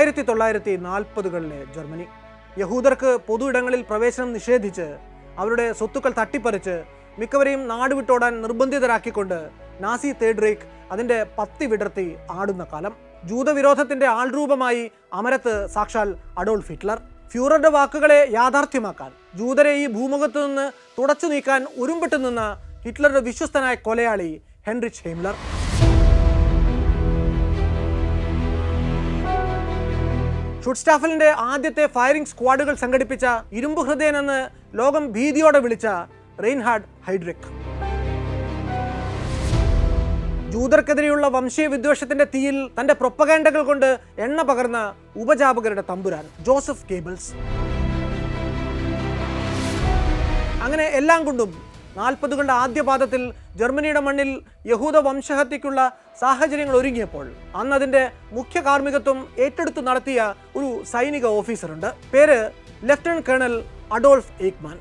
ആയിരത്തി തൊള്ളായിരത്തി നാൽപ്പതുകളിലെ ജർമ്മനി യഹൂദർക്ക് പൊതു ഇടങ്ങളിൽ പ്രവേശനം നിഷേധിച്ച് അവരുടെ സ്വത്തുക്കൾ തട്ടിപ്പറിച്ച് മിക്കവരെയും നാട് വിട്ടോടാൻ നിർബന്ധിതരാക്കിക്കൊണ്ട് നാസി തേർഡ് റേക്ക് അതിന്റെ പത്തി വിടർത്തി ആടുന്ന കാലം ജൂതവിരോധത്തിന്റെ ആൾരൂപമായി അമരത്ത് സാക്ഷാൽ അഡോൾഫ് ഹിറ്റ്ലർ ഫ്യൂററുടെ വാക്കുകളെ യാഥാർത്ഥ്യമാക്കാൻ ജൂതരെ ഈ ഭൂമുഖത്ത് നിന്ന് തുടച്ചു നീക്കാൻ ഉരുമ്പിട്ട് നിന്ന ഹിറ്റ്ലറുടെ വിശ്വസ്തനായ കൊലയാളി ഹെൻറിച്ച് ഹെയ്ംലർ ഷുട്സ്റ്റാഫലിന്റെ ആദ്യത്തെ ഫയറിംഗ് സ്ക്വാഡുകൾ സംഘടിപ്പിച്ച ഇരുമ്പ് ഹൃദയൻ എന്ന് ലോകം ഭീതിയോടെ വിളിച്ച റെയിൻഹാർഡ് ഹൈഡ്രിക് ജൂതർക്കെതിരെയുള്ള വംശീയ വിദ്വേഷത്തിന്റെ തീയിൽ തന്റെ പ്രൊപ്പഗാൻഡകൾ കൊണ്ട് എണ്ണ പകർന്ന ഉപജാപകരുടെ തമ്പുരാൻ ജോസഫ് കേബിൾസ് അങ്ങനെ എല്ലാം കൊണ്ടും നാൽപ്പതുകളുടെ ആദ്യ പാദത്തിൽ ജർമ്മനിയുടെ മണ്ണിൽ യഹൂദ വംശഹത്യയ്ക്കുള്ള സാഹചര്യങ്ങൾ ഒരുങ്ങിയപ്പോൾ അന്ന് അതിന്റെ മുഖ്യ കാർമ്മികത്വം ഏറ്റെടുത്തു നടത്തിയ ഒരു സൈനിക ഓഫീസറുണ്ട് പേര് ലഫ്റ്റനന്റ് കേണൽ അഡോൾഫ് ഏക്മാൻ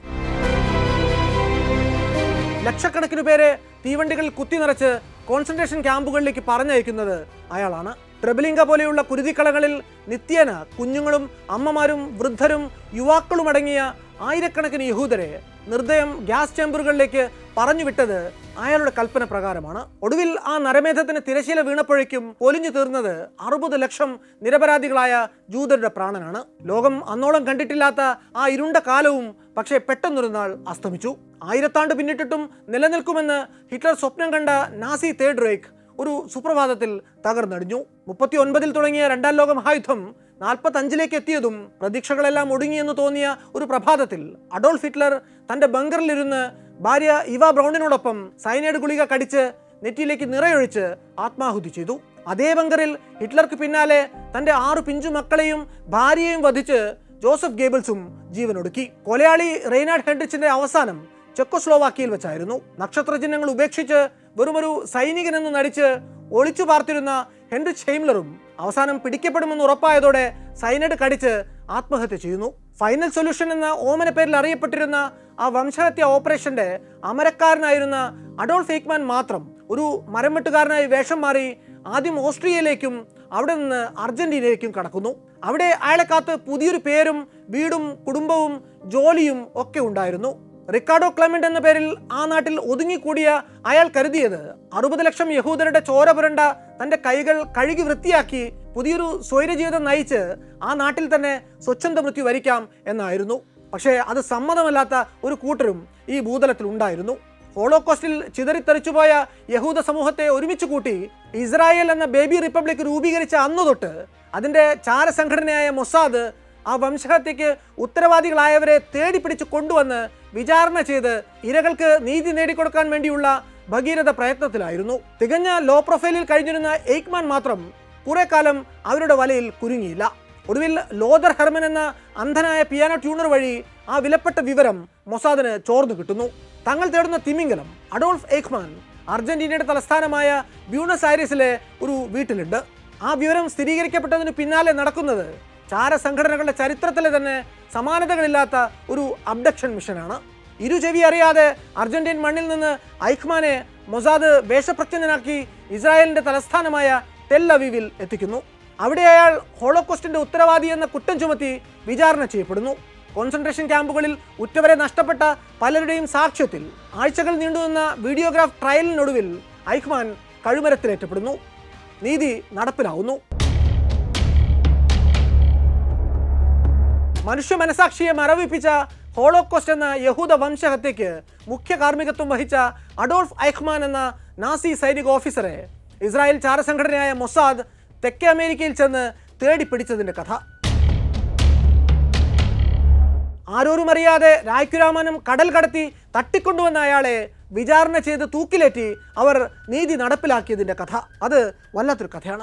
ലക്ഷക്കണക്കിന് പേരെ തീവണ്ടികളിൽ കുത്തി നിറച്ച് കോൺസെൻട്രേഷൻ ക്യാമ്പുകളിലേക്ക് പറഞ്ഞയക്കുന്നത് അയാളാണ് ട്രെബലിംഗ പോലെയുള്ള കുരുതിക്കളങ്ങളിൽ നിത്യേന കുഞ്ഞുങ്ങളും അമ്മമാരും വൃദ്ധരും യുവാക്കളും അടങ്ങിയ ആയിരക്കണക്കിന് യഹൂദരെ നിർദ്ദയം ഗ്യാസ് ചേമ്പറുകളിലേക്ക് പറഞ്ഞു വിട്ടത് അയാളുടെ കൽപ്പന പ്രകാരമാണ് ഒടുവിൽ ആ നരമേധത്തിന് തിരശീല വീണപ്പോഴേക്കും പൊലിഞ്ഞു തീർന്നത് അറുപത് ലക്ഷം നിരപരാധികളായ ജൂതരുടെ പ്രാണനാണ് ലോകം അന്നോളം കണ്ടിട്ടില്ലാത്ത ആ ഇരുണ്ട കാലവും പക്ഷേ പെട്ടെന്നൊരു നാൾ അസ്തമിച്ചു ആയിരത്താണ്ട് പിന്നിട്ടിട്ടും നിലനിൽക്കുമെന്ന് ഹിറ്റ്ലർ സ്വപ്നം കണ്ട നാസി തേർഡ് റേക്ക് ഒരു സുപ്രഭാതത്തിൽ തകർന്നടിഞ്ഞു മുപ്പത്തി ഒൻപതിൽ തുടങ്ങിയ രണ്ടാം ലോക മഹായുദ്ധം നാൽപ്പത്തഞ്ചിലേക്ക് എത്തിയതും പ്രതീക്ഷകളെല്ലാം ഒടുങ്ങിയെന്ന് തോന്നിയ ഒരു പ്രഭാതത്തിൽ അഡോൾഫ് ഹിറ്റ്ലർ തന്റെ ബങ്കറിലിരുന്ന് ഭാര്യ ഇവ ബ്രൗണിനോടൊപ്പം സൈനൈഡ് ഗുളിക കടിച്ച് നെറ്റിയിലേക്ക് നിറയൊഴിച്ച് ആത്മാഹുതി ചെയ്തു അതേ ബങ്കറിൽ ഹിറ്റ്ലർക്ക് പിന്നാലെ തന്റെ ആറു പിഞ്ചു മക്കളെയും ഭാര്യയെയും വധിച്ച് ജോസഫ് ഗേബിൾസും ജീവനൊടുക്കി കൊലയാളി റെയ്നാഡ് ഹെൻഡ്രിച്ചിന്റെ അവസാനം ചെക്കോസ്ലോവാക്കിയയിൽ വെച്ചായിരുന്നു നക്ഷത്ര ചിഹ്നങ്ങൾ ഉപേക്ഷിച്ച് വെറുമൊരു സൈനികനെന്ന് നടിച്ച് ഒളിച്ചു പാർത്തിരുന്ന ഹെൻറിച്ച് ഹെയ്ംലറും അവസാനം പിടിക്കപ്പെടുമെന്ന് ഉറപ്പായതോടെ സൈനഡ് കടിച്ച് ആത്മഹത്യ ചെയ്യുന്നു ഫൈനൽ സൊല്യൂഷൻ എന്ന ഓമന പേരിൽ അറിയപ്പെട്ടിരുന്ന ആ വംശഹത്യ ഓപ്പറേഷന്റെ അമരക്കാരനായിരുന്ന അഡോൾഫ് ഏക്മാൻ മാത്രം ഒരു മരംവെട്ടുകാരനായി വേഷം മാറി ആദ്യം ഓസ്ട്രിയയിലേക്കും അവിടെ നിന്ന് അർജന്റീനയിലേക്കും കടക്കുന്നു അവിടെ അയാളെ കാത്ത് പുതിയൊരു പേരും വീടും കുടുംബവും ജോലിയും ഒക്കെ ഉണ്ടായിരുന്നു റിക്കാർഡോ ക്ലെമന്റ് എന്ന പേരിൽ ആ നാട്ടിൽ ഒതുങ്ങിക്കൂടിയ അയാൾ കരുതിയത് അറുപത് ലക്ഷം യഹൂദരുടെ ചോര പുരണ്ട തന്റെ കൈകൾ കഴുകി വൃത്തിയാക്കി പുതിയൊരു സ്വൈരജീവിതം നയിച്ച് ആ നാട്ടിൽ തന്നെ സ്വച്ഛന്ത മൃത്യു വരിക്കാം എന്നായിരുന്നു പക്ഷേ അത് സമ്മതമല്ലാത്ത ഒരു കൂട്ടരും ഈ ഭൂതലത്തിൽ ഉണ്ടായിരുന്നു ഹോളോകോസ്റ്റിൽ ചിതറിത്തെറിച്ചുപോയ യഹൂദ സമൂഹത്തെ ഒരുമിച്ച് കൂട്ടി ഇസ്രായേൽ എന്ന ബേബി റിപ്പബ്ലിക് രൂപീകരിച്ച അന്നു തൊട്ട് അതിന്റെ ചാരസംഘടനയായ മൊസാദ് ആ വംശഹത്യക്ക് ഉത്തരവാദികളായവരെ തേടിപ്പിടിച്ച് കൊണ്ടുവന്ന് വിചാരണ ചെയ്ത് ഇരകൾക്ക് നീതി നേടിക്കൊടുക്കാൻ വേണ്ടിയുള്ള ഭഗീരഥ പ്രയത്നത്തിലായിരുന്നു തികഞ്ഞ ലോ പ്രൊഫൈലിൽ കഴിഞ്ഞിരുന്ന എയ്ക്മാൻ മാത്രം കുറെ കാലം അവരുടെ വലയിൽ കുരുങ്ങിയില്ല ഒടുവിൽ ലോദർ ഹെർമൻ എന്ന അന്ധനായ പിയാനോ ട്യൂണർ വഴി ആ വിലപ്പെട്ട വിവരം മൊസാദിന് ചോർന്നു കിട്ടുന്നു തങ്ങൾ തേടുന്ന തിമിംഗലം അഡോൾഫ് ഏക്മാൻ അർജന്റീനയുടെ തലസ്ഥാനമായ ബ്യൂണസ് ആരീസിലെ ഒരു വീട്ടിലുണ്ട് ആ വിവരം സ്ഥിരീകരിക്കപ്പെട്ടതിന് പിന്നാലെ നടക്കുന്നത് ചാരസംഘടനകളുടെ ചരിത്രത്തിലെ തന്നെ സമാനതകളില്ലാത്ത ഒരു അബ്ഡക്ഷൻ മിഷനാണ് ഇരു ചെവി അറിയാതെ അർജന്റീൻ മണ്ണിൽ നിന്ന് ഐഖ്മാനെ മൊസാദ് വേഷപ്രച്ഛന്നനാക്കി ഇസ്രായേലിന്റെ തലസ്ഥാനമായ ടെൽ അവീവിൽ എത്തിക്കുന്നു അവിടെ അയാൾ ഹോളോകോസ്റ്റിന്റെ ഉത്തരവാദി എന്ന കുറ്റം ചുമത്തി വിചാരണ ചെയ്യപ്പെടുന്നു കോൺസെൻട്രേഷൻ ക്യാമ്പുകളിൽ ഉറ്റവരെ നഷ്ടപ്പെട്ട പലരുടെയും സാക്ഷ്യത്തിൽ ആഴ്ചകൾ നീണ്ടുനിന്ന വീഡിയോഗ്രാഫ് ട്രയലിനൊടുവിൽ ഐഖ്മാൻ കഴുമരത്തിലേറ്റപ്പെടുന്നു നീതി നടപ്പിലാവുന്നു മനുഷ്യ മനസാക്ഷിയെ മരവിപ്പിച്ച ഹോളോകോസ്റ്റ് എന്ന യഹൂദ വംശഹത്യയ്ക്ക് മുഖ്യ കാർമ്മികത്വം വഹിച്ച അഡോൾഫ് ഐഖ്മാൻ എന്ന നാസി സൈനിക ഓഫീസറെ ഇസ്രായേൽ ചാരസംഘടനയായ മൊസാദ് തെക്കേ അമേരിക്കയിൽ ചെന്ന് തേടിപ്പിടിച്ചതിന്റെ കഥ ആരോരും അറിയാതെ രായ്ക്കുരാമനും കടൽ കടത്തി തട്ടിക്കൊണ്ടുവന്ന അയാളെ വിചാരണ ചെയ്ത് തൂക്കിലേറ്റി അവർ നീതി നടപ്പിലാക്കിയതിന്റെ കഥ അത് വല്ലാത്തൊരു കഥയാണ്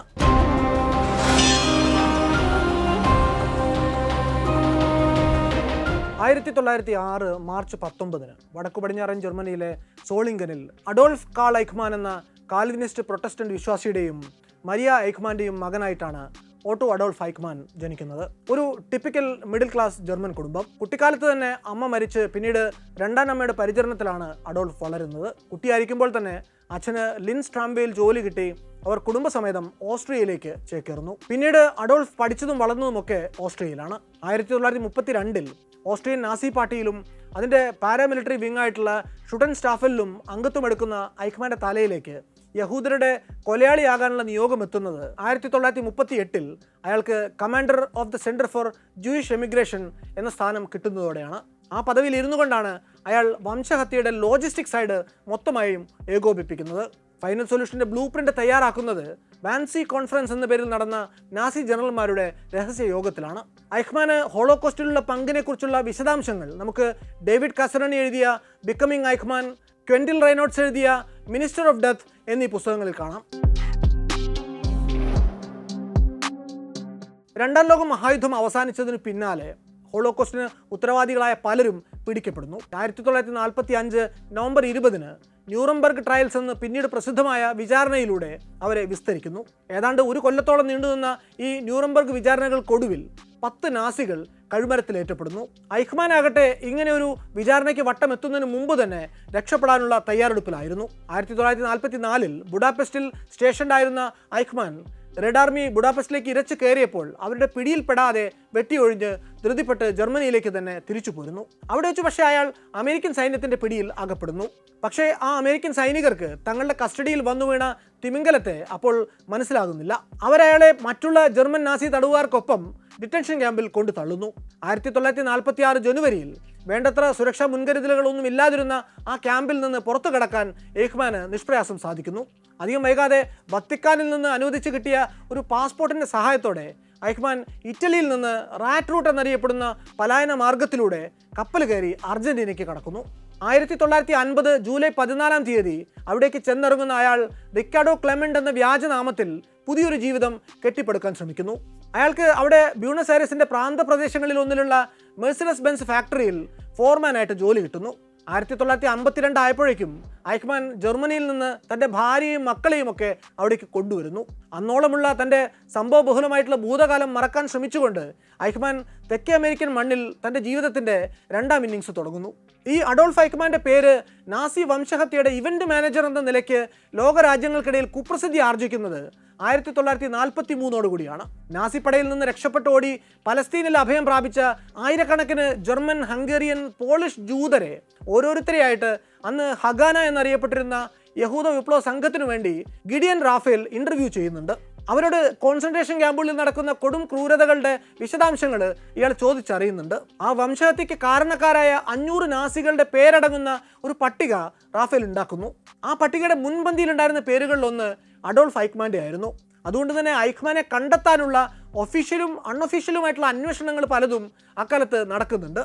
ആയിരത്തി തൊള്ളായിരത്തി ആറ് മാർച്ച് പത്തൊമ്പതിന് വടക്കു പടിഞ്ഞാറൻ ജർമ്മനിയിലെ സോളിംഗനിൽ അഡോൾഫ് കാൾ ഐഖ്മാൻ എന്ന കാൽവിനിസ്റ്റ് പ്രൊട്ടസ്റ്റന്റ് വിശ്വാസിയുടെയും മരിയ ഐഖ്മാന്റെയും മകനായിട്ടാണ് ഓട്ടോ അഡോൾഫ് ഐക്മാൻ ജനിക്കുന്നത് ഒരു ടിപ്പിക്കൽ മിഡിൽ ക്ലാസ് ജർമ്മൻ കുടുംബം കുട്ടിക്കാലത്ത് തന്നെ അമ്മ മരിച്ച് പിന്നീട് രണ്ടാം അമ്മയുടെ പരിചരണത്തിലാണ് അഡോൾഫ് വളരുന്നത് കുട്ടിയായിരിക്കുമ്പോൾ തന്നെ അച്ഛന് ലിൻ സ്ട്രാംബയിൽ ജോലി കിട്ടി അവർ കുടുംബസമേതം ഓസ്ട്രിയയിലേക്ക് ചേക്കേറുന്നു പിന്നീട് അഡോൾഫ് പഠിച്ചതും വളർന്നതുമൊക്കെ ഓസ്ട്രിയയിലാണ് ആയിരത്തി തൊള്ളായിരത്തി മുപ്പത്തി രണ്ടിൽ ഓസ്ട്രിയൻ നാസി പാർട്ടിയിലും അതിൻ്റെ പാരാമിലിറ്ററി വിങ് ആയിട്ടുള്ള ഷുഡൻ സ്റ്റാഫിലും അംഗത്വമെടുക്കുന്ന ഐക്മാൻ്റെ തലയിലേക്ക് യഹൂദരുടെ കൊലയാളിയാകാനുള്ള നിയോഗം എത്തുന്നത് ആയിരത്തി തൊള്ളായിരത്തി മുപ്പത്തി എട്ടിൽ അയാൾക്ക് commander of the centre for Jewish emigration എന്ന സ്ഥാനം കിട്ടുന്നതോടെയാണ് ആ പദവിയിൽ ഇരുന്നു കൊണ്ടാണ് അയാൾ വംശഹത്യയുടെ ലോജിസ്റ്റിക് സൈഡ് മൊത്തമായും ഏകോപിപ്പിക്കുന്നത് ഫൈനൽ സൊല്യൂഷന്റെ ബ്ലൂ പ്രിന്റ് തയ്യാറാക്കുന്നത് വാൻസി കോൺഫറൻസ് എന്ന പേരിൽ നടന്ന നാസി ജനറൽമാരുടെ രഹസ്യ യോഗത്തിലാണ് ഐഹ്മാന് ഹോളോകോസ്റ്റിലുള്ള പങ്കിനെക്കുറിച്ചുള്ള വിശദാംശങ്ങൾ നമുക്ക് ഡേവിഡ് കസറണി എഴുതിയ ബിക്കമിംഗ് ഐഹ്മാൻ ക്വെൻറ്റിൽ റൈനോട്ട്സ് എഴുതിയ മിനിസ്റ്റർ ഓഫ് ഡെത്ത് എന്നീ പുസ്തകങ്ങളിൽ കാണാം രണ്ടാം ലോക മഹായുദ്ധം അവസാനിച്ചതിന് പിന്നാലെ ഹോളോകോസ്റ്റിന് ഉത്തരവാദികളായ പലരും പിടിക്കപ്പെടുന്നു ആയിരത്തി തൊള്ളായിരത്തി നാൽപ്പത്തി അഞ്ച് നവംബർ ഇരുപതിന് ന്യൂറംബർഗ് ട്രയൽസ് എന്ന് പിന്നീട് പ്രസിദ്ധമായ വിചാരണയിലൂടെ അവരെ വിസ്തരിക്കുന്നു ഏതാണ്ട് ഒരു കൊല്ലത്തോളം നീണ്ടുനിന്ന ഈ ന്യൂറംബർഗ് വിചാരണകൾക്കൊടുവിൽ പത്ത് നാസികൾ കഴുമരത്തിലേറ്റപ്പെടുന്നു ഐഹ്മാൻ ആകട്ടെ ഇങ്ങനെ ഒരു വിചാരണയ്ക്ക് വട്ടം എത്തുന്നതിന് മുമ്പ് തന്നെ രക്ഷപ്പെടാനുള്ള തയ്യാറെടുപ്പിലായിരുന്നു ആയിരത്തി തൊള്ളായിരത്തി നാൽപ്പത്തി നാലിൽ ബുഡാപെസ്റ്റിൽ സ്റ്റേഷൻഡായിരുന്ന ഐഹ്മാൻ റെഡ് ആർമി ബുഡാപെസ്റ്റിലേക്ക് ഇരച്ചു കയറിയപ്പോൾ അവരുടെ പിടിയിൽപ്പെടാതെ വെട്ടിയൊഴിഞ്ഞ് ധൃതിപ്പെട്ട് ജർമ്മനിയിലേക്ക് തന്നെ തിരിച്ചു പോരുന്നു അവിടെ വെച്ച് പക്ഷേ അയാൾ അമേരിക്കൻ സൈന്യത്തിന്റെ പിടിയിൽ അകപ്പെടുന്നു പക്ഷേ ആ അമേരിക്കൻ സൈനികർക്ക് തങ്ങളുടെ കസ്റ്റഡിയിൽ വന്നു വീണ തിമിംഗലത്തെ അപ്പോൾ മനസ്സിലാകുന്നില്ല അവരയാളെ മറ്റുള്ള ജർമ്മൻ നാസി തടവുകാർക്കൊപ്പം ഡിറ്റൻഷൻ ക്യാമ്പിൽ കൊണ്ടു തള്ളുന്നു ആയിരത്തി തൊള്ളായിരത്തി നാൽപ്പത്തി ആറ് ജനുവരിയിൽ വേണ്ടത്ര സുരക്ഷാ മുൻകരുതലുകളൊന്നും ഇല്ലാതിരുന്ന ആ ക്യാമ്പിൽ നിന്ന് പുറത്തു കടക്കാൻ ഏഖ്മാന് നിഷ്പ്രയാസം സാധിക്കുന്നു അധികം വൈകാതെ വത്തിക്കാനിൽ നിന്ന് അനുവദിച്ച് കിട്ടിയ ഒരു പാസ്പോർട്ടിന്റെ സഹായത്തോടെ ഐഹ്മാൻ ഇറ്റലിയിൽ നിന്ന് റാറ്റ് റൂട്ട് എന്നറിയപ്പെടുന്ന പലായന മാർഗത്തിലൂടെ കപ്പൽ കയറി അർജന്റീനയ്ക്ക് കടക്കുന്നു ആയിരത്തി തൊള്ളായിരത്തി അൻപത് ജൂലൈ പതിനാലാം തീയതി അവിടേക്ക് ചെന്നിറങ്ങുന്ന അയാൾ റിക്കാഡോ ക്ലെമന്റ് എന്ന വ്യാജനാമത്തിൽ പുതിയൊരു ജീവിതം കെട്ടിപ്പടുക്കാൻ ശ്രമിക്കുന്നു അയാൾക്ക് അവിടെ ബ്യൂണസ് ആയറസിന്റെ പ്രാന്തപ്രദേശങ്ങളിൽ ഒന്നിലുള്ള മെഴ്സിഡസ് ബെൻസ് ഫാക്ടറിയിൽ ഫോർമാനായിട്ട് ജോലി കിട്ടുന്നു ആയിരത്തി തൊള്ളായിരത്തി അമ്പത്തിരണ്ട് ആയപ്പോഴേക്കും ഐക്മാൻ ജർമ്മനിയിൽ നിന്ന് തൻ്റെ ഭാര്യയും മക്കളെയും ഒക്കെ അവിടേക്ക് കൊണ്ടുവരുന്നു അന്നോളമുള്ള തൻ്റെ സംഭവബഹുലമായിട്ടുള്ള ഭൂതകാലം മറക്കാൻ ശ്രമിച്ചുകൊണ്ട് ഐക്മാൻ തെക്കേ അമേരിക്കൻ മണ്ണിൽ തൻ്റെ ജീവിതത്തിൻ്റെ രണ്ടാം ഇന്നിങ്സ് തുടങ്ങുന്നു ഈ അഡോൾഫ് ഐക്മാൻ്റെ പേര് നാസി വംശഹത്യയുടെ ഇവന്റ് മാനേജർ എന്ന നിലയ്ക്ക് ലോകരാജ്യങ്ങൾക്കിടയിൽ കുപ്രസിദ്ധി ആർജിക്കുന്നത് ആയിരത്തി തൊള്ളായിരത്തി നാൽപ്പത്തി മൂന്നോട് കൂടിയാണ് നാസിപ്പടയിൽ നിന്ന് രക്ഷപ്പെട്ട് ഓടി പലസ്തീനിൽ അഭയം പ്രാപിച്ച ആയിരക്കണക്കിന് ജർമ്മൻ ഹംഗേറിയൻ പോളിഷ് ജൂതരെ ഓരോരുത്തരെയായിട്ട് അന്ന് ഹഗാന എന്നറിയപ്പെട്ടിരുന്ന യഹൂദ വിപ്ലവ സംഘത്തിനു വേണ്ടി ഗിഡിയൻ റാഫേൽ ഇന്റർവ്യൂ ചെയ്യുന്നുണ്ട് അവരോട് കോൺസെൻട്രേഷൻ ക്യാമ്പുകളിൽ നടക്കുന്ന കൊടും ക്രൂരതകളുടെ വിശദാംശങ്ങൾ ഇയാൾ ചോദിച്ചറിയുന്നുണ്ട് ആ വംശഹത്യക്ക് കാരണക്കാരായ അഞ്ഞൂറ് നാസികളുടെ പേരടങ്ങുന്ന ഒരു പട്ടിക റാഫേൽ ഉണ്ടാക്കുന്നു ആ പട്ടികയുടെ മുൻപന്തിയിലുണ്ടായിരുന്ന പേരുകളിലൊന്ന് അഡോൾഫ് ഐക്മാൻ്റെ ആയിരുന്നു അതുകൊണ്ട് തന്നെ ഐക്മാനെ കണ്ടെത്താനുള്ള ഒഫീഷ്യലും അൺഒഫീഷ്യലുമായിട്ടുള്ള അന്വേഷണങ്ങൾ പലതും അക്കാലത്ത് നടക്കുന്നുണ്ട്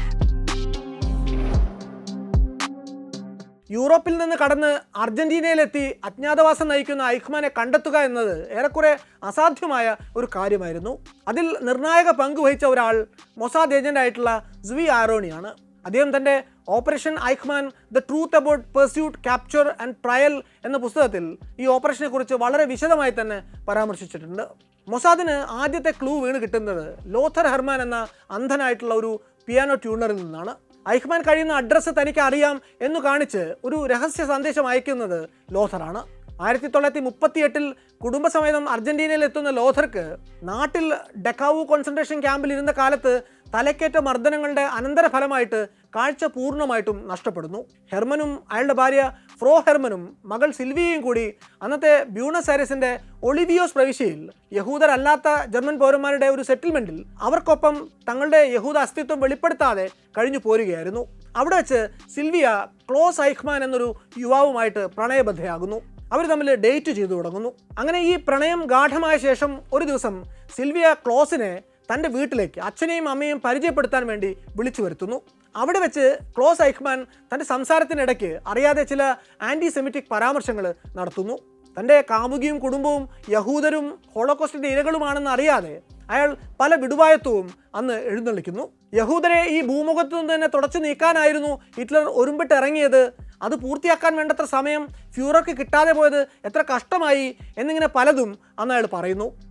യൂറോപ്പിൽ നിന്ന് കടന്ന് അർജന്റീനയിലെത്തി അജ്ഞാതവാസം നയിക്കുന്ന ഐഖ്മാനെ കണ്ടെത്തുക എന്നത് ഏറെക്കുറെ അസാധ്യമായ ഒരു കാര്യമായിരുന്നു അതിൽ നിർണായക പങ്ക് വഹിച്ച ഒരാൾ മൊസാദ് ഏജന്റ് ആയിട്ടുള്ള സ്വി ആരോണിയാണ് അദ്ദേഹം തൻ്റെ operation Eichmann the truth about pursuit capture and trial എന്ന പുസ്തകത്തിൽ ഈ ഓപ്പറേഷനെ കുറിച്ച് വളരെ വിശദമായി തന്നെ പരാമർശിച്ചിട്ടുണ്ട് മൊസാദിന് ആദ്യത്തെ ക്ലൂ വീണ് കിട്ടുന്നത് ലോഥർ ഹെർമാൻ എന്ന അന്ധനായിട്ടുള്ള ഒരു പിയാനോ ട്യൂണറിൽ നിന്നാണ് ഐഹ്മാൻ കഴിയുന്ന അഡ്രസ്സ് തനിക്ക് അറിയാം എന്ന് കാണിച്ച് ഒരു രഹസ്യ സന്ദേശം അയക്കുന്നത് ലോഥറാണ് ആയിരത്തി തൊള്ളായിരത്തി മുപ്പത്തിയെട്ടിൽ കുടുംബസമേതം അർജന്റീനയിൽ എത്തുന്ന ലോഥർക്ക് നാട്ടിൽ ഡെക്കാവു കോൺസെൻട്രേഷൻ ക്യാമ്പിൽ ഇരുന്ന കാലത്ത് തലക്കേറ്റ മർദ്ദനങ്ങളുടെ അനന്തരഫലമായിട്ട് കാഴ്ച പൂർണ്ണമായിട്ടും നഷ്ടപ്പെടുന്നു ഹെർമനും അയാളുടെ ഭാര്യ ഫ്രോ ഹെർമനും മകൾ സിൽവിയയും കൂടി അന്നത്തെ ബ്യൂണസ് ആയറസിന്റെ ഒളിവിയോസ് പ്രവിശ്യയിൽ യഹൂദരല്ലാത്ത ജർമ്മൻ പൗരന്മാരുടെ ഒരു സെറ്റിൽമെന്റിൽ അവർക്കൊപ്പം തങ്ങളുടെ യഹൂദ അസ്തിത്വം വെളിപ്പെടുത്താതെ കഴിഞ്ഞു പോരുകയായിരുന്നു അവിടെ വെച്ച് സിൽവിയ ക്ലോസ് ഐഖ്മാൻ എന്നൊരു യുവാവുമായിട്ട് പ്രണയബദ്ധയാകുന്നു അവർ തമ്മിൽ ഡേറ്റ് ചെയ്തു തുടങ്ങുന്നു അങ്ങനെ ഈ പ്രണയം ഗാഠമായ ശേഷം ഒരു ദിവസം സിൽവിയ ക്ലോസിനെ തൻ്റെ വീട്ടിലേക്ക് അച്ഛനെയും അമ്മയും പരിചയപ്പെടുത്താൻ വേണ്ടി വിളിച്ചു വരുത്തുന്നു അവിടെ വെച്ച് ക്ലോസ് ഐഖ്മാൻ തൻ്റെ സംസാരത്തിനിടയ്ക്ക് അറിയാതെ ചില ആൻറ്റി സെമിറ്റിക് പരാമർശങ്ങൾ നടത്തുന്നു തൻ്റെ കാമുകിയും കുടുംബവും യഹൂദരും ഹോളോകോസ്റ്റിൻ്റെ ഇരകളുമാണെന്ന് അറിയാതെ അയാൾ പല വിടുവായത്വവും അന്ന് എഴുന്നള്ളിക്കുന്നു യഹൂദരെ ഈ ഭൂമുഖത്തു നിന്ന് തന്നെ തുടച്ചു നീക്കാനായിരുന്നു ഹിറ്റ്ലർ ഒരുമ്പിട്ട് ഇറങ്ങിയത് അത് പൂർത്തിയാക്കാൻ വേണ്ടത്ര സമയം ഫ്യൂറർക്ക് കിട്ടാതെ പോയത് എത്ര കഷ്ടമായി എന്നിങ്ങനെ പലതും അന്ന് അയാൾ പറയുന്നു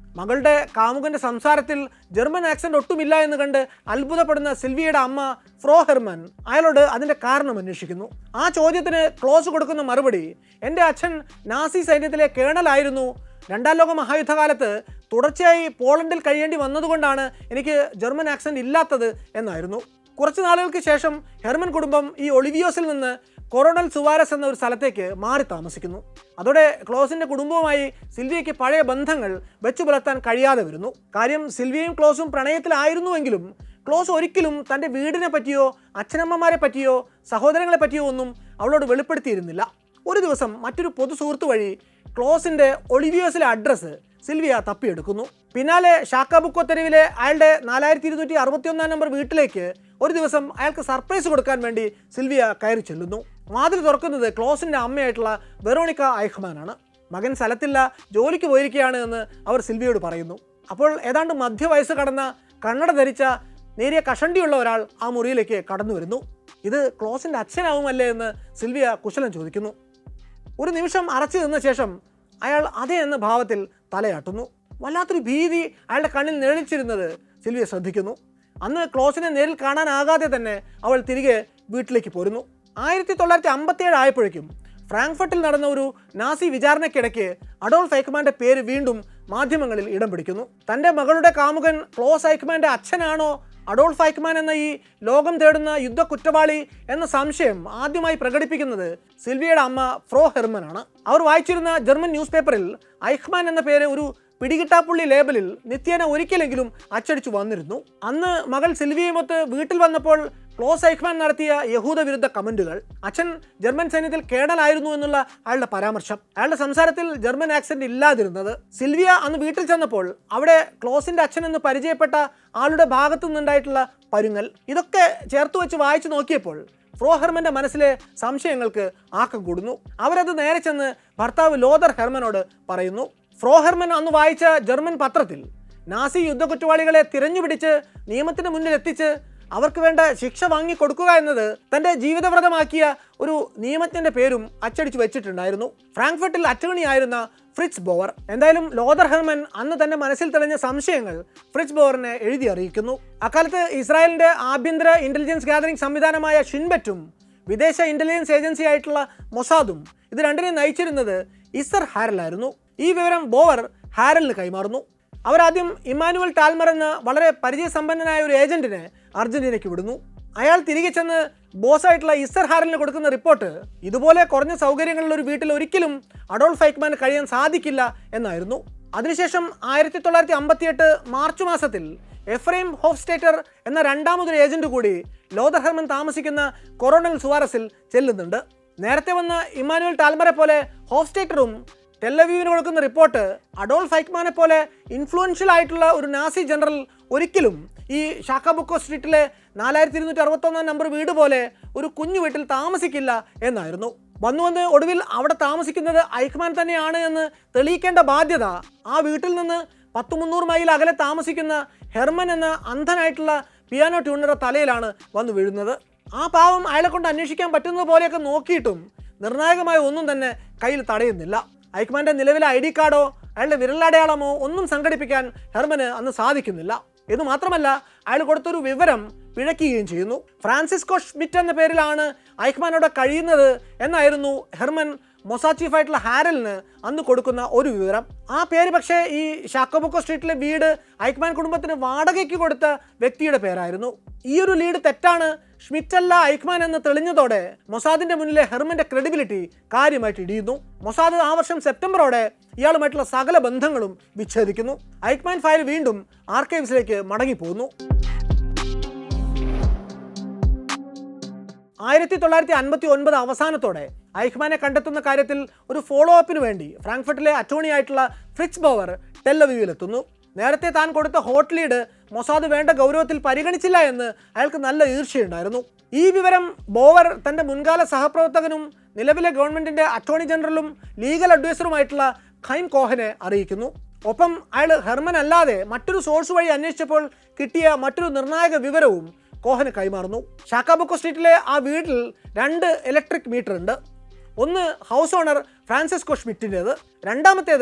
മകളുടെ കാമുകന്റെ സംസാരത്തിൽ ജർമ്മൻ ആക്സന്റ് ഒട്ടുമില്ല എന്ന് കണ്ട് അത്ഭുതപ്പെടുന്ന സിൽവിയയുടെ അമ്മ ഫ്രോ ഹെർമൻ അയാളോട് അതിന്റെ കാരണം അന്വേഷിക്കുന്നു ആ ചോദ്യത്തിന് ക്ലോസ് കൊടുക്കുന്ന മറുപടി എൻ്റെ അച്ഛൻ നാസി സൈന്യത്തിലെ കേണലായിരുന്നു രണ്ടാം ലോക മഹായുദ്ധകാലത്ത് തുടർച്ചയായി പോളണ്ടിൽ കഴിയേണ്ടി വന്നതുകൊണ്ടാണ് എനിക്ക് ജർമ്മൻ ആക്സന്റ് ഇല്ലാത്തത് എന്നായിരുന്നു കുറച്ച് നാളുകൾക്ക് ശേഷം ഹെർമൻ കുടുംബം ഈ ഒളിവിയോസിൽ നിന്ന് കൊറോണൽ സുവാരസ് എന്ന ഒരു സ്ഥലത്തേക്ക് മാറി താമസിക്കുന്നു അതോടെ ക്ലോസിന്റെ കുടുംബവുമായി സിൽവിയയ്ക്ക് പഴയ ബന്ധങ്ങൾ വെച്ചു പുലർത്താൻ കഴിയാതെ വരുന്നു കാര്യം സിൽവിയയും ക്ലോസും പ്രണയത്തിലായിരുന്നുവെങ്കിലും ക്ലോസ് ഒരിക്കലും തൻ്റെ വീടിനെ പറ്റിയോ അച്ഛനമ്മമാരെ പറ്റിയോ സഹോദരങ്ങളെ പറ്റിയോ ഒന്നും അവളോട് വെളിപ്പെടുത്തിയിരുന്നില്ല ഒരു ദിവസം മറ്റൊരു പൊതു സുഹൃത്ത് വഴി ക്ലോസിന്റെ ഒളിവിയോസിലെ അഡ്രസ്സ് സിൽവിയ തപ്പിയെടുക്കുന്നു പിന്നാലെ ഷാക്കാബുക്കോ തെരുവിലെ അയാളുടെ നാലായിരത്തി ഇരുന്നൂറ്റി അറുപത്തിയൊന്നാം നമ്പർ വീട്ടിലേക്ക് ഒരു ദിവസം അയാൾക്ക് സർപ്രൈസ് കൊടുക്കാൻ വേണ്ടി സിൽവിയ കയറി ചെല്ലുന്നു വാതിൽ തുറക്കുന്നത് ക്ലോസിന്റെ അമ്മയായിട്ടുള്ള വെറോണിക്ക ഐഹ്മാനാണ് മകൻ സ്ഥലത്തില്ല ജോലിക്ക് പോയിരിക്കുകയാണ് എന്ന് അവർ സിൽവിയോട് പറയുന്നു അപ്പോൾ ഏതാണ്ട് മധ്യവയസ്സ് കടന്ന കണ്ണട ധരിച്ച നേരിയ കഷണ്ടിയുള്ള ഒരാൾ ആ മുറിയിലേക്ക് കടന്നു വരുന്നു ഇത് ക്ലോസിന്റെ അച്ഛനാവുമല്ലേ എന്ന് സിൽവിയ കുശലം ചോദിക്കുന്നു ഒരു നിമിഷം അറച്ചു നിന്ന ശേഷം അയാൾ അതെ എന്ന ഭാവത്തിൽ തലയാട്ടുന്നു വല്ലാത്തൊരു ഭീതി അയാളുടെ കണ്ണിൽ നിഴലിച്ചിരുന്നത് സിൽവിയ ശ്രദ്ധിക്കുന്നു അന്ന് ക്ലോസിനെ നേരിൽ കാണാനാകാതെ തന്നെ അവൾ തിരികെ വീട്ടിലേക്ക് പോരുന്നു ആയിരത്തി തൊള്ളായിരത്തി അമ്പത്തിയേഴ് ആയപ്പോഴേക്കും ഫ്രാങ്ക്ഫർട്ടിൽ നടന്ന ഒരു നാസി വിചാരണയ്ക്കിടയ്ക്ക് അഡോൾഫ് ഐക്മാന്റെ പേര് വീണ്ടും മാധ്യമങ്ങളിൽ ഇടം പിടിക്കുന്നു തൻ്റെ മകളുടെ കാമുകൻ ക്ലോസ് ഐക്മാന്റെ അച്ഛനാണോ അഡോൾഫ് ഐക്മാൻ എന്ന ഈ ലോകം തേടുന്ന യുദ്ധ കുറ്റവാളി എന്ന സംശയം ആദ്യമായി പ്രകടിപ്പിക്കുന്നത് സിൽവിയയുടെ അമ്മ ഫ്രോ ഹെർമൻ ആണ് അവർ വായിച്ചിരുന്ന ജർമ്മൻ ന്യൂസ് പേപ്പറിൽ ഐഹ്മാൻ എന്ന പേര് ഒരു പിടികിട്ടാപ്പുള്ളി ലേബലിൽ നിത്യേന ഒരിക്കലെങ്കിലും അച്ചടിച്ചു വന്നിരുന്നു അന്ന് മകൾ സിൽവിയുമൊത്ത് വീട്ടിൽ വന്നപ്പോൾ ക്ലോസ് ഐഹ്മാൻ നടത്തിയ യഹൂദ വിരുദ്ധ കമന്റുകൾ അച്ഛൻ ജർമ്മൻ സൈന്യത്തിൽ കേണലായിരുന്നു എന്നുള്ള അയാളുടെ പരാമർശം അയാളുടെ സംസാരത്തിൽ ജർമ്മൻ ആക്സന്റ് ഇല്ലാതിരുന്നത് സിൽവിയ അന്ന് വീട്ടിൽ ചെന്നപ്പോൾ അവിടെ ക്ലോസിന്റെ അച്ഛൻ എന്ന് പരിചയപ്പെട്ട ആളുടെ ഭാഗത്തു നിന്നുണ്ടായിട്ടുള്ള പരുങ്ങൽ ഇതൊക്കെ ചേർത്ത് വെച്ച് വായിച്ചു നോക്കിയപ്പോൾ ഫ്രോ ഹെർമന്റെ മനസ്സിലെ സംശയങ്ങൾക്ക് ആക്കം കൂടുന്നു അവരത് നേരെ ചെന്ന് ഭർത്താവ് ലോദർ ഹെർമനോട് പറയുന്നു ഫ്രോ ഹെർമൻ അന്ന് വായിച്ച ജർമ്മൻ പത്രത്തിൽ നാസി യുദ്ധ കുറ്റവാളികളെ തിരഞ്ഞുപിടിച്ച് നിയമത്തിന് മുന്നിൽ എത്തിച്ച് അവർക്ക് വേണ്ട ശിക്ഷ വാങ്ങിക്കൊടുക്കുക എന്നത് തൻ്റെ ജീവിതവ്രതമാക്കിയ ഒരു നിയമജ്ഞന്റെ പേരും അച്ചടിച്ചു വെച്ചിട്ടുണ്ടായിരുന്നു ഫ്രാങ്ക്ഫർട്ടിൽ അറ്റോർണിയായിരുന്ന ഫ്രിറ്റ്സ് ബോവർ എന്തായാലും ലോദർ ഹെർമൻ അന്ന് തന്റെ മനസ്സിൽ തെളിഞ്ഞ സംശയങ്ങൾ ഫ്രിറ്റ്സ് ബോവറിനെ എഴുതി അറിയിക്കുന്നു അക്കാലത്ത് ഇസ്രായേലിന്റെ ആഭ്യന്തര ഇന്റലിജൻസ് ഗാദറിംഗ് സംവിധാനമായ ഷിൻബെറ്റും വിദേശ ഇന്റലിജൻസ് ഏജൻസി ആയിട്ടുള്ള മൊസാദും ഇത് രണ്ടിനെയും നയിച്ചിരുന്നത് ഇസർ ഹാരലായിരുന്നു ഈ വിവരം ബോവർ ഹാരലിന് കൈമാറുന്നു അവരാദ്യം ഇമാനുവൽ ടാൽമർ എന്ന വളരെ പരിചയസമ്പന്നനായ ഒരു ഏജന്റിനെ അർജന്റീനയ്ക്ക് വിടുന്നു അയാൾ തിരികെ ചെന്ന് ബോസായിട്ടുള്ള ഇസർ ഹാരലിന് കൊടുക്കുന്ന റിപ്പോർട്ട് ഇതുപോലെ കുറഞ്ഞ സൗകര്യങ്ങളുള്ള ഒരു വീട്ടിൽ ഒരിക്കലും അഡോൾഫ് ഐക്മാന് കഴിയാൻ സാധിക്കില്ല എന്നായിരുന്നു അതിനുശേഷം ആയിരത്തി തൊള്ളായിരത്തി അമ്പത്തിയെട്ട് മാർച്ച് മാസത്തിൽ എഫ്രൈം ഹോഫ്സ്റ്റേറ്റർ എന്ന രണ്ടാമതൊരു ഏജന്റ് കൂടി ലോദർ ഹെർമൻ താമസിക്കുന്ന കൊറോണൽ സുവാരസിൽ ചെല്ലുന്നുണ്ട് നേരത്തെ വന്ന ഇമാനുവൽ ടാൽമറെ പോലെ ഹോഫ്സ്റ്റേറ്ററും ടെല്ലവീവിന് കൊടുക്കുന്ന റിപ്പോർട്ട് അഡോൾഫ് ഐക്മാനെ പോലെ ഇൻഫ്ലുവൻഷ്യൽ ആയിട്ടുള്ള ഒരു നാസി ജനറൽ ഒരിക്കലും ഈ ഷാക്കാബുക്കോ സ്ട്രീറ്റിലെ നാലായിരത്തി ഇരുന്നൂറ്റി അറുപത്തൊന്നാം നമ്പർ വീട് പോലെ ഒരു കുഞ്ഞു വീട്ടിൽ താമസിക്കില്ല എന്നായിരുന്നു വന്നു വന്ന് ഒടുവിൽ അവിടെ താമസിക്കുന്നത് ഐക്മാൻ തന്നെയാണ് എന്ന് തെളിയിക്കേണ്ട ബാധ്യത ആ വീട്ടിൽ നിന്ന് പത്ത് മുന്നൂറ് മൈൽ അകലെ താമസിക്കുന്ന ഹെർമൻ എന്ന അന്ധനായിട്ടുള്ള പിയാനോ ട്യൂണറുടെ തലയിലാണ് വന്നു വീഴുന്നത് ആ പാവം അയാളെ കൊണ്ട് അന്വേഷിക്കാൻ പറ്റുന്നത് പോലെയൊക്കെ നോക്കിയിട്ടും നിർണായകമായ ഒന്നും തന്നെ കയ്യിൽ തടയുന്നില്ല ഐക്മാന്റെ നിലവിലെ ഐ ഡി കാർഡോ അയാളുടെ വിരലടയാളമോ ഒന്നും സംഘടിപ്പിക്കാൻ ഹെർമന് അന്ന് സാധിക്കുന്നില്ല ഇത് മാത്രമല്ല അയാൾ കൊടുത്തൊരു വിവരം പിഴയ്ക്കുകയും ചെയ്യുന്നു ഫ്രാൻസിസ്കോ ഷ്മിറ്റ് എന്ന പേരിലാണ് ഐക്മാനോടെ കഴിയുന്നത് എന്നായിരുന്നു ഹെർമൻ മൊസാ ചീഫ് ആയിട്ടുള്ള ഹാരലിന് അന്ന് കൊടുക്കുന്ന ഒരു വിവരം ആ പേര് പക്ഷേ ഈ ഷാക്കോബുക്കോ സ്ട്രീറ്റിലെ വീട് ഐക്മാൻ കുടുംബത്തിന് വാടകയ്ക്ക് കൊടുത്ത വ്യക്തിയുടെ പേരായിരുന്നു ഈ ഒരു ലീഡ് തെറ്റാണ് ഷ്മിറ്റല്ല ഐക്മാൻ എന്ന് തെളിഞ്ഞതോടെ മൊസാദിന്റെ മുന്നിലെ ഹെർമന്റെ ക്രെഡിബിലിറ്റി കാര്യമായിട്ട് ഇടിയുന്നു മൊസാദ് ആ വർഷം സെപ്റ്റംബറോടെ ഇയാളുമായിട്ടുള്ള സകല ബന്ധങ്ങളും വിച്ഛേദിക്കുന്നു ഐക്മാൻ ഫയൽ വീണ്ടും ആർക്കൈവ്സിലേക്ക് മടങ്ങിപ്പോകുന്നു ആയിരത്തി തൊള്ളായിരത്തി അൻപത്തി ഒൻപത് അവസാനത്തോടെ ഐഹ്മാനെ കണ്ടെത്തുന്ന കാര്യത്തിൽ ഒരു ഫോളോ അപ്പിന് വേണ്ടി ഫ്രാങ്ക്ഫർട്ടിലെ അറ്റോർണി ആയിട്ടുള്ള ഫ്രിറ്റ്സ് ബോവർ ടെല്ലവീവിലെത്തുന്നു നേരത്തെ താൻ കൊടുത്ത ഹോട്ട് ലീഡ് മൊസാദ് വേണ്ട ഗൗരവത്തിൽ പരിഗണിച്ചില്ല എന്ന് അയാൾക്ക് നല്ല ഈർഷ്യയുണ്ടായിരുന്നു ഈ വിവരം ബോവർ തൻ്റെ മുൻകാല സഹപ്രവർത്തകനും നിലവിലെ ഗവൺമെന്റിന്റെ അറ്റോർണി ജനറലും ലീഗൽ അഡ്വൈസറുമായിട്ടുള്ള ഖൈം കോഹനെ അറിയിക്കുന്നു ഒപ്പം അയാൾ ഹെർമൻ അല്ലാതെ മറ്റൊരു സോഴ്സ് വഴി അന്വേഷിച്ചപ്പോൾ കിട്ടിയ മറ്റൊരു നിർണായക വിവരവും കോഹന് കൈമാറുന്നു ഷാക്കാബുക്കോ സ്ട്രീറ്റിലെ ആ വീട്ടിൽ രണ്ട് ഇലക്ട്രിക് മീറ്റർ ഉണ്ട് ഒന്ന് ഹൗസ് ഓണർ ഫ്രാൻസിസ്കോ ഷ്മിറ്റിൻ്റേത് രണ്ടാമത്തേത്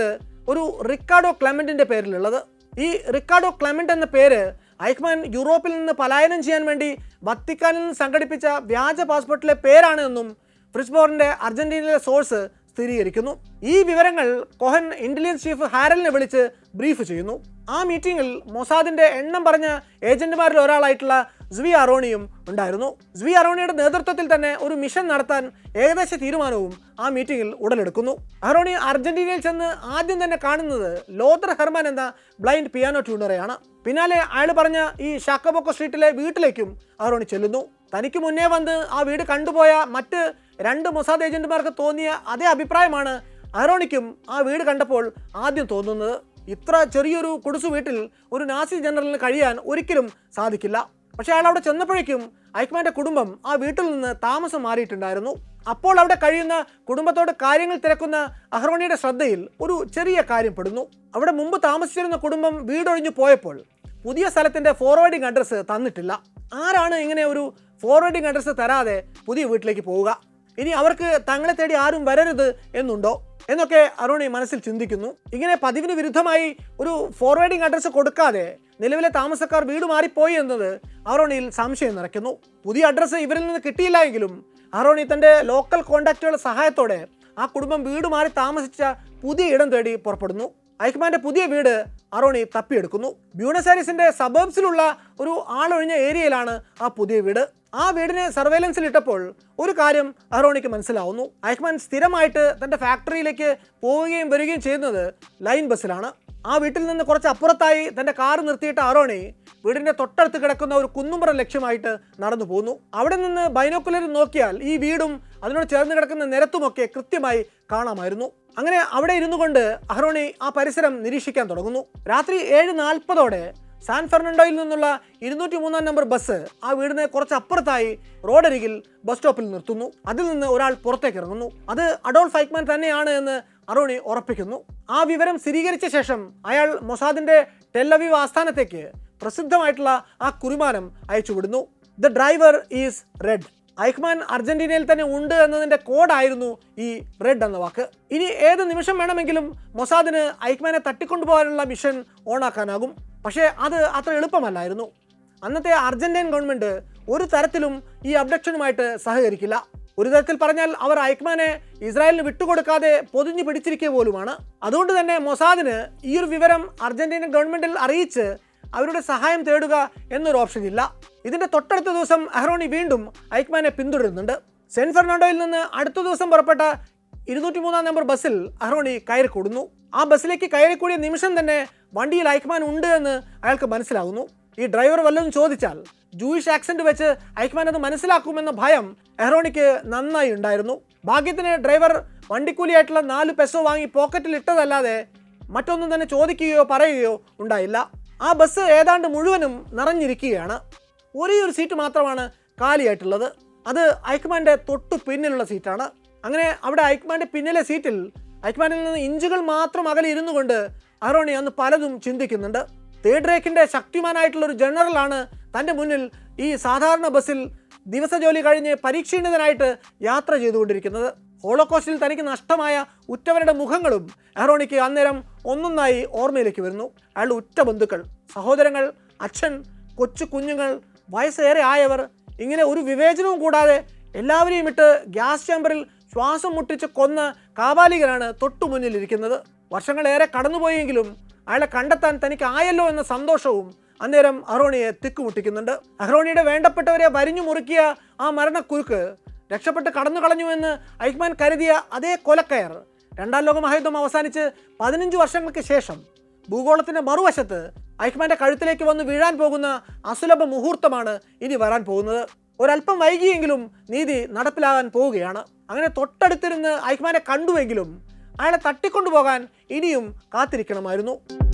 ഒരു റിക്കാർഡോ ക്ലെമന്റിന്റെ പേരിലുള്ളത് ഈ റിക്കാർഡോ ക്ലെമന്റ് എന്ന പേര് ഐക്മാൻ യൂറോപ്പിൽ നിന്ന് പലായനം ചെയ്യാൻ വേണ്ടി വത്തിക്കാനിൽ നിന്ന് സംഘടിപ്പിച്ച വ്യാജ പാസ്പോർട്ടിലെ പേരാണ് എന്നും ഫ്രിസ്ബോറിന്റെ അർജന്റീനയിലെ സോഴ്സ് സ്ഥിരീകരിക്കുന്നു ഈ വിവരങ്ങൾ കൊഹൻ ഇന്റലിജൻസ് ചീഫ് ഹാരലിനെ വിളിച്ച് ബ്രീഫ് ചെയ്യുന്നു ആ മീറ്റിംഗിൽ മൊസാദിന്റെ എണ്ണം പറഞ്ഞ ഏജന്റുമാരിൽ ഒരാളായിട്ടുള്ള സ്വി അറോണിയും ഉണ്ടായിരുന്നു സ്വി അറോണിയുടെ നേതൃത്വത്തിൽ തന്നെ ഒരു മിഷൻ നടത്താൻ ഏകദേശ തീരുമാനവും ആ മീറ്റിംഗിൽ ഉടലെടുക്കുന്നു അറോണി അർജന്റീനയിൽ ചെന്ന് ആദ്യം തന്നെ കാണുന്നത് ലോത്തർ ഹെർമാൻ എന്ന ബ്ലൈൻഡ് പിയാനോ ട്യൂണറെയാണ് പിന്നാലെ അയാൾ പറഞ്ഞ ഈ ഷാക്കബോക്കോ സ്ട്രീറ്റിലെ വീട്ടിലേക്കും അറോണി ചെല്ലുന്നു തനിക്ക് മുന്നേ വന്ന് ആ വീട് കണ്ടുപോയ മറ്റ് രണ്ട് മൊസാദ് ഏജന്റുമാർക്ക് തോന്നിയ അതേ അഭിപ്രായമാണ് അറോണിക്കും ആ വീട് കണ്ടപ്പോൾ ആദ്യം തോന്നുന്നത് ഇത്ര ചെറിയൊരു കുടുസു വീട്ടിൽ ഒരു നാസി ജനറലിന് കഴിയാൻ ഒരിക്കലും സാധിക്കില്ല പക്ഷേ അയാൾ അവിടെ ചെന്നപ്പോഴേക്കും ഐക്മാന്റെ കുടുംബം ആ വീട്ടിൽ നിന്ന് താമസം മാറിയിട്ടുണ്ടായിരുന്നു അപ്പോൾ അവിടെ കഴിയുന്ന കുടുംബത്തോട് കാര്യങ്ങൾ തിരക്കുന്ന അഹ്റോണിയുടെ ശ്രദ്ധയിൽ ഒരു ചെറിയ കാര്യം പെടുന്നു അവിടെ മുമ്പ് താമസിച്ചിരുന്ന കുടുംബം വീടൊഴിഞ്ഞു പോയപ്പോൾ പുതിയ സ്ഥലത്തിന്റെ ഫോർവേഡിംഗ് അഡ്രസ്സ് തന്നിട്ടില്ല ആരാണ് ഇങ്ങനെ ഒരു ഫോർവേഡിംഗ് അഡ്രസ്സ് തരാതെ പുതിയ വീട്ടിലേക്ക് പോവുക ഇനി അവർക്ക് തങ്ങളെ തേടി ആരും വരരുത് എന്നുണ്ടോ എന്നൊക്കെ അരുണി മനസ്സിൽ ചിന്തിക്കുന്നു ഇങ്ങനെ പതിവിന് വിരുദ്ധമായി ഒരു ഫോർവേഡിംഗ് അഡ്രസ്സ് കൊടുക്കാതെ നിലവിലെ താമസക്കാർ വീട് മാറിപ്പോയി എന്നത് അറോണിയിൽ സംശയം നിറയ്ക്കുന്നു പുതിയ അഡ്രസ്സ് ഇവരിൽ നിന്ന് കിട്ടിയില്ല എങ്കിലും അറോണി തൻ്റെ ലോക്കൽ കോണ്ടാക്റ്റുകളുടെ സഹായത്തോടെ ആ കുടുംബം വീട് മാറി താമസിച്ച പുതിയ ഇടം തേടി പുറപ്പെടുന്നു ഐക്മാന്റെ പുതിയ വീട് അറോണി തപ്പിയെടുക്കുന്നു ബ്യൂണസ് ആരീസിന്റെ സബർബ്സിലുള്ള ഒരു ആളൊഴിഞ്ഞ ഏരിയയിലാണ് ആ പുതിയ വീട് ആ വീടിനെ സർവേലൻസിൽ ഇട്ടപ്പോൾ ഒരു കാര്യം അറോണിക്ക് മനസ്സിലാവുന്നു ഐക്മാൻ സ്ഥിരമായിട്ട് തൻ്റെ ഫാക്ടറിയിലേക്ക് പോവുകയും വരികയും ചെയ്യുന്നത് ലൈൻ ബസ്സിലാണ് ആ വീട്ടിൽ നിന്ന് കുറച്ച് അപ്പുറത്തായി തൻ്റെ കാർ നിർത്തിയിട്ട അറോണി വീടിന്റെ തൊട്ടടുത്ത് കിടക്കുന്ന ഒരു കുന്നുംപുറം ലക്ഷ്യമായിട്ട് നടന്നു പോകുന്നു അവിടെ നിന്ന് ബൈനോക്കുലറിൽ നോക്കിയാൽ ഈ വീടും അതിനോട് ചേർന്ന് കിടക്കുന്ന നിരത്തുമൊക്കെ കൃത്യമായി കാണാമായിരുന്നു അങ്ങനെ അവിടെ ഇരുന്നു കൊണ്ട് അഹ്റോണി ആ പരിസരം നിരീക്ഷിക്കാൻ തുടങ്ങുന്നു രാത്രി ഏഴ് നാൽപ്പതോടെ സാൻ ഫെർണാണ്ടോയിൽ നിന്നുള്ള ഇരുന്നൂറ്റി മൂന്നാം നമ്പർ ബസ് ആ വീടിന് കുറച്ച് അപ്പുറത്തായി റോഡരികിൽ ബസ് സ്റ്റോപ്പിൽ നിർത്തുന്നു അതിൽ നിന്ന് ഒരാൾ പുറത്തേക്ക് ഇറങ്ങുന്നു അത് അഡോൾഫ് ഐക്മാൻ തന്നെയാണ് എന്ന് അറോണി ഉറപ്പിക്കുന്നു ആ വിവരം സ്ഥിരീകരിച്ച ശേഷം അയാൾ മൊസാദിന്റെ ടെല്ലവീവ് ആസ്ഥാനത്തേക്ക് പ്രസിദ്ധമായിട്ടുള്ള ആ കുറിമാനം അയച്ചുവിടുന്നു the driver is red Eichmann അർജന്റീനയിൽ തന്നെ ഉണ്ട് എന്നതിന്റെ കോഡായിരുന്നു ഈ റെഡ് എന്ന വാക്ക് ഇനി ഏത് നിമിഷം വേണമെങ്കിലും മൊസാദിന് ഐക്മാനെ തട്ടിക്കൊണ്ടുപോകാനുള്ള മിഷൻ ഓണാക്കാനാകും പക്ഷേ അത് അത്ര എളുപ്പമല്ലായിരുന്നു അന്നത്തെ അർജന്റീൻ ഗവൺമെന്റ് ഒരു തരത്തിലും ഈ അബ്ഡക്ഷനുമായിട്ട് സഹകരിക്കില്ല ഒരു തരത്തിൽ പറഞ്ഞാൽ അവർ ഐക്മാനെ ഇസ്രായേലിന് വിട്ടുകൊടുക്കാതെ പൊതിഞ്ഞു പിടിച്ചിരിക്കുക പോലുമാണ് അതുകൊണ്ട് തന്നെ മൊസാദിന് ഈ ഒരു വിവരം അർജന്റീനൻ ഗവൺമെന്റിൽ അറിയിച്ച് അവരുടെ സഹായം തേടുക എന്നൊരു ഓപ്ഷൻ ഇല്ല ഇതിന്റെ തൊട്ടടുത്ത ദിവസം അഹ്റോണി വീണ്ടും ഐക്മാനെ പിന്തുടരുന്നുണ്ട് സെന്റ് ഫെർണാണ്ടോയിൽ നിന്ന് അടുത്ത ദിവസം പുറപ്പെട്ട ഇരുന്നൂറ്റി മൂന്നാം നമ്പർ ബസ്സിൽ അഹ്റോണി കയറിക്കൂടുന്നു ആ ബസ്സിലേക്ക് കയറിക്കൂടിയ നിമിഷം തന്നെ വണ്ടിയിൽ ഐക്മാൻ ഉണ്ട് എന്ന് അയാൾക്ക് മനസ്സിലാകുന്നു ഈ ഡ്രൈവർ വല്ലതും ചോദിച്ചാൽ ജൂയിഷ് ആക്സെന്റ് വെച്ച് ഐക്മാൻ അത് മനസ്സിലാക്കുമെന്ന ഭയം എഹ്റോണിക്ക് നന്നായി ഉണ്ടായിരുന്നു ഭാഗ്യത്തിന് ഡ്രൈവർ വണ്ടിക്കൂലിയായിട്ടുള്ള നാല് പെസോ വാങ്ങി പോക്കറ്റിൽ ഇട്ടതല്ലാതെ മറ്റൊന്നും തന്നെ ചോദിക്കുകയോ പറയുകയോ ഉണ്ടായില്ല ആ ബസ് ഏതാണ്ട് മുഴുവനും നിറഞ്ഞിരിക്കുകയാണ് ഒരേ ഒരു സീറ്റ് മാത്രമാണ് കാലിയായിട്ടുള്ളത് അത് ഐക്മാൻ്റെ തൊട്ടു പിന്നിലുള്ള സീറ്റാണ് അങ്ങനെ അവിടെ ഐക്മാൻ്റെ പിന്നിലെ സീറ്റിൽ ഐക്മാനിൽ നിന്ന് ഇഞ്ചുകൾ മാത്രം അകലെ ഇരുന്നു കൊണ്ട് അറോണി അന്ന് പലതും ചിന്തിക്കുന്നുണ്ട് തേർഡ് റേക്കിൻ്റെ ശക്തിമാനായിട്ടുള്ള ഒരു ജനറലാണ് തൻ്റെ മുന്നിൽ ഈ സാധാരണ ബസ്സിൽ ദിവസ ജോലി കഴിഞ്ഞ് പരീക്ഷീണിതനായിട്ട് യാത്ര ചെയ്തുകൊണ്ടിരിക്കുന്നത് ഹോളോകോസ്റ്റിൽ തനിക്ക് നഷ്ടമായ ഉറ്റവരുടെ മുഖങ്ങളും അറോണിക്ക് അന്നേരം ഒന്നൊന്നായി ഓർമ്മയിലേക്ക് വരുന്നു അയാളുടെ ഉറ്റ ബന്ധുക്കൾ സഹോദരങ്ങൾ അച്ഛൻ കൊച്ചു കുഞ്ഞുങ്ങൾ വയസ്സേറെ ആയവർ ഇങ്ങനെ ഒരു വിവേചനവും കൂടാതെ എല്ലാവരെയും ഇട്ട് ഗ്യാസ് ചേമ്പറിൽ ശ്വാസം മുട്ടിച്ച് കൊന്ന കാബാലികനാണ് തൊട്ടു മുന്നിലിരിക്കുന്നത് വർഷങ്ങളേറെ കടന്നുപോയെങ്കിലും അയാളെ കണ്ടെത്താൻ തനിക്ക് ആയല്ലോ എന്ന സന്തോഷവും അന്നേരം അഹ്റോണിയെ തിക്കുമുട്ടിക്കുന്നുണ്ട് അഹ്റോണിയുടെ വേണ്ടപ്പെട്ടവരെ വരിഞ്ഞു മുറുക്കിയ ആ മരണക്കുരുക്ക് രക്ഷപ്പെട്ട് കടന്നു കളഞ്ഞു എന്ന് ഐക്മാൻ കരുതിയ അതേ കൊലക്കയർ രണ്ടാം ലോക മഹായുദ്ധം അവസാനിച്ച് പതിനഞ്ച് വർഷങ്ങൾക്ക് ശേഷം ഭൂഗോളത്തിന്റെ മറുവശത്ത് ഐക്മാന്റെ കഴുത്തിലേക്ക് വന്ന് വീഴാൻ പോകുന്ന അസുലഭ മുഹൂർത്തമാണ് ഇനി വരാൻ പോകുന്നത് ഒരല്പം വൈകിയെങ്കിലും നീതി നടപ്പിലാകാൻ പോവുകയാണ് അങ്ങനെ തൊട്ടടുത്തിരുന്ന് ഐക്മാനെ കണ്ടുവെങ്കിലും അയാളെ തട്ടിക്കൊണ്ടുപോകാൻ ഇനിയും കാത്തിരിക്കണമായിരുന്നു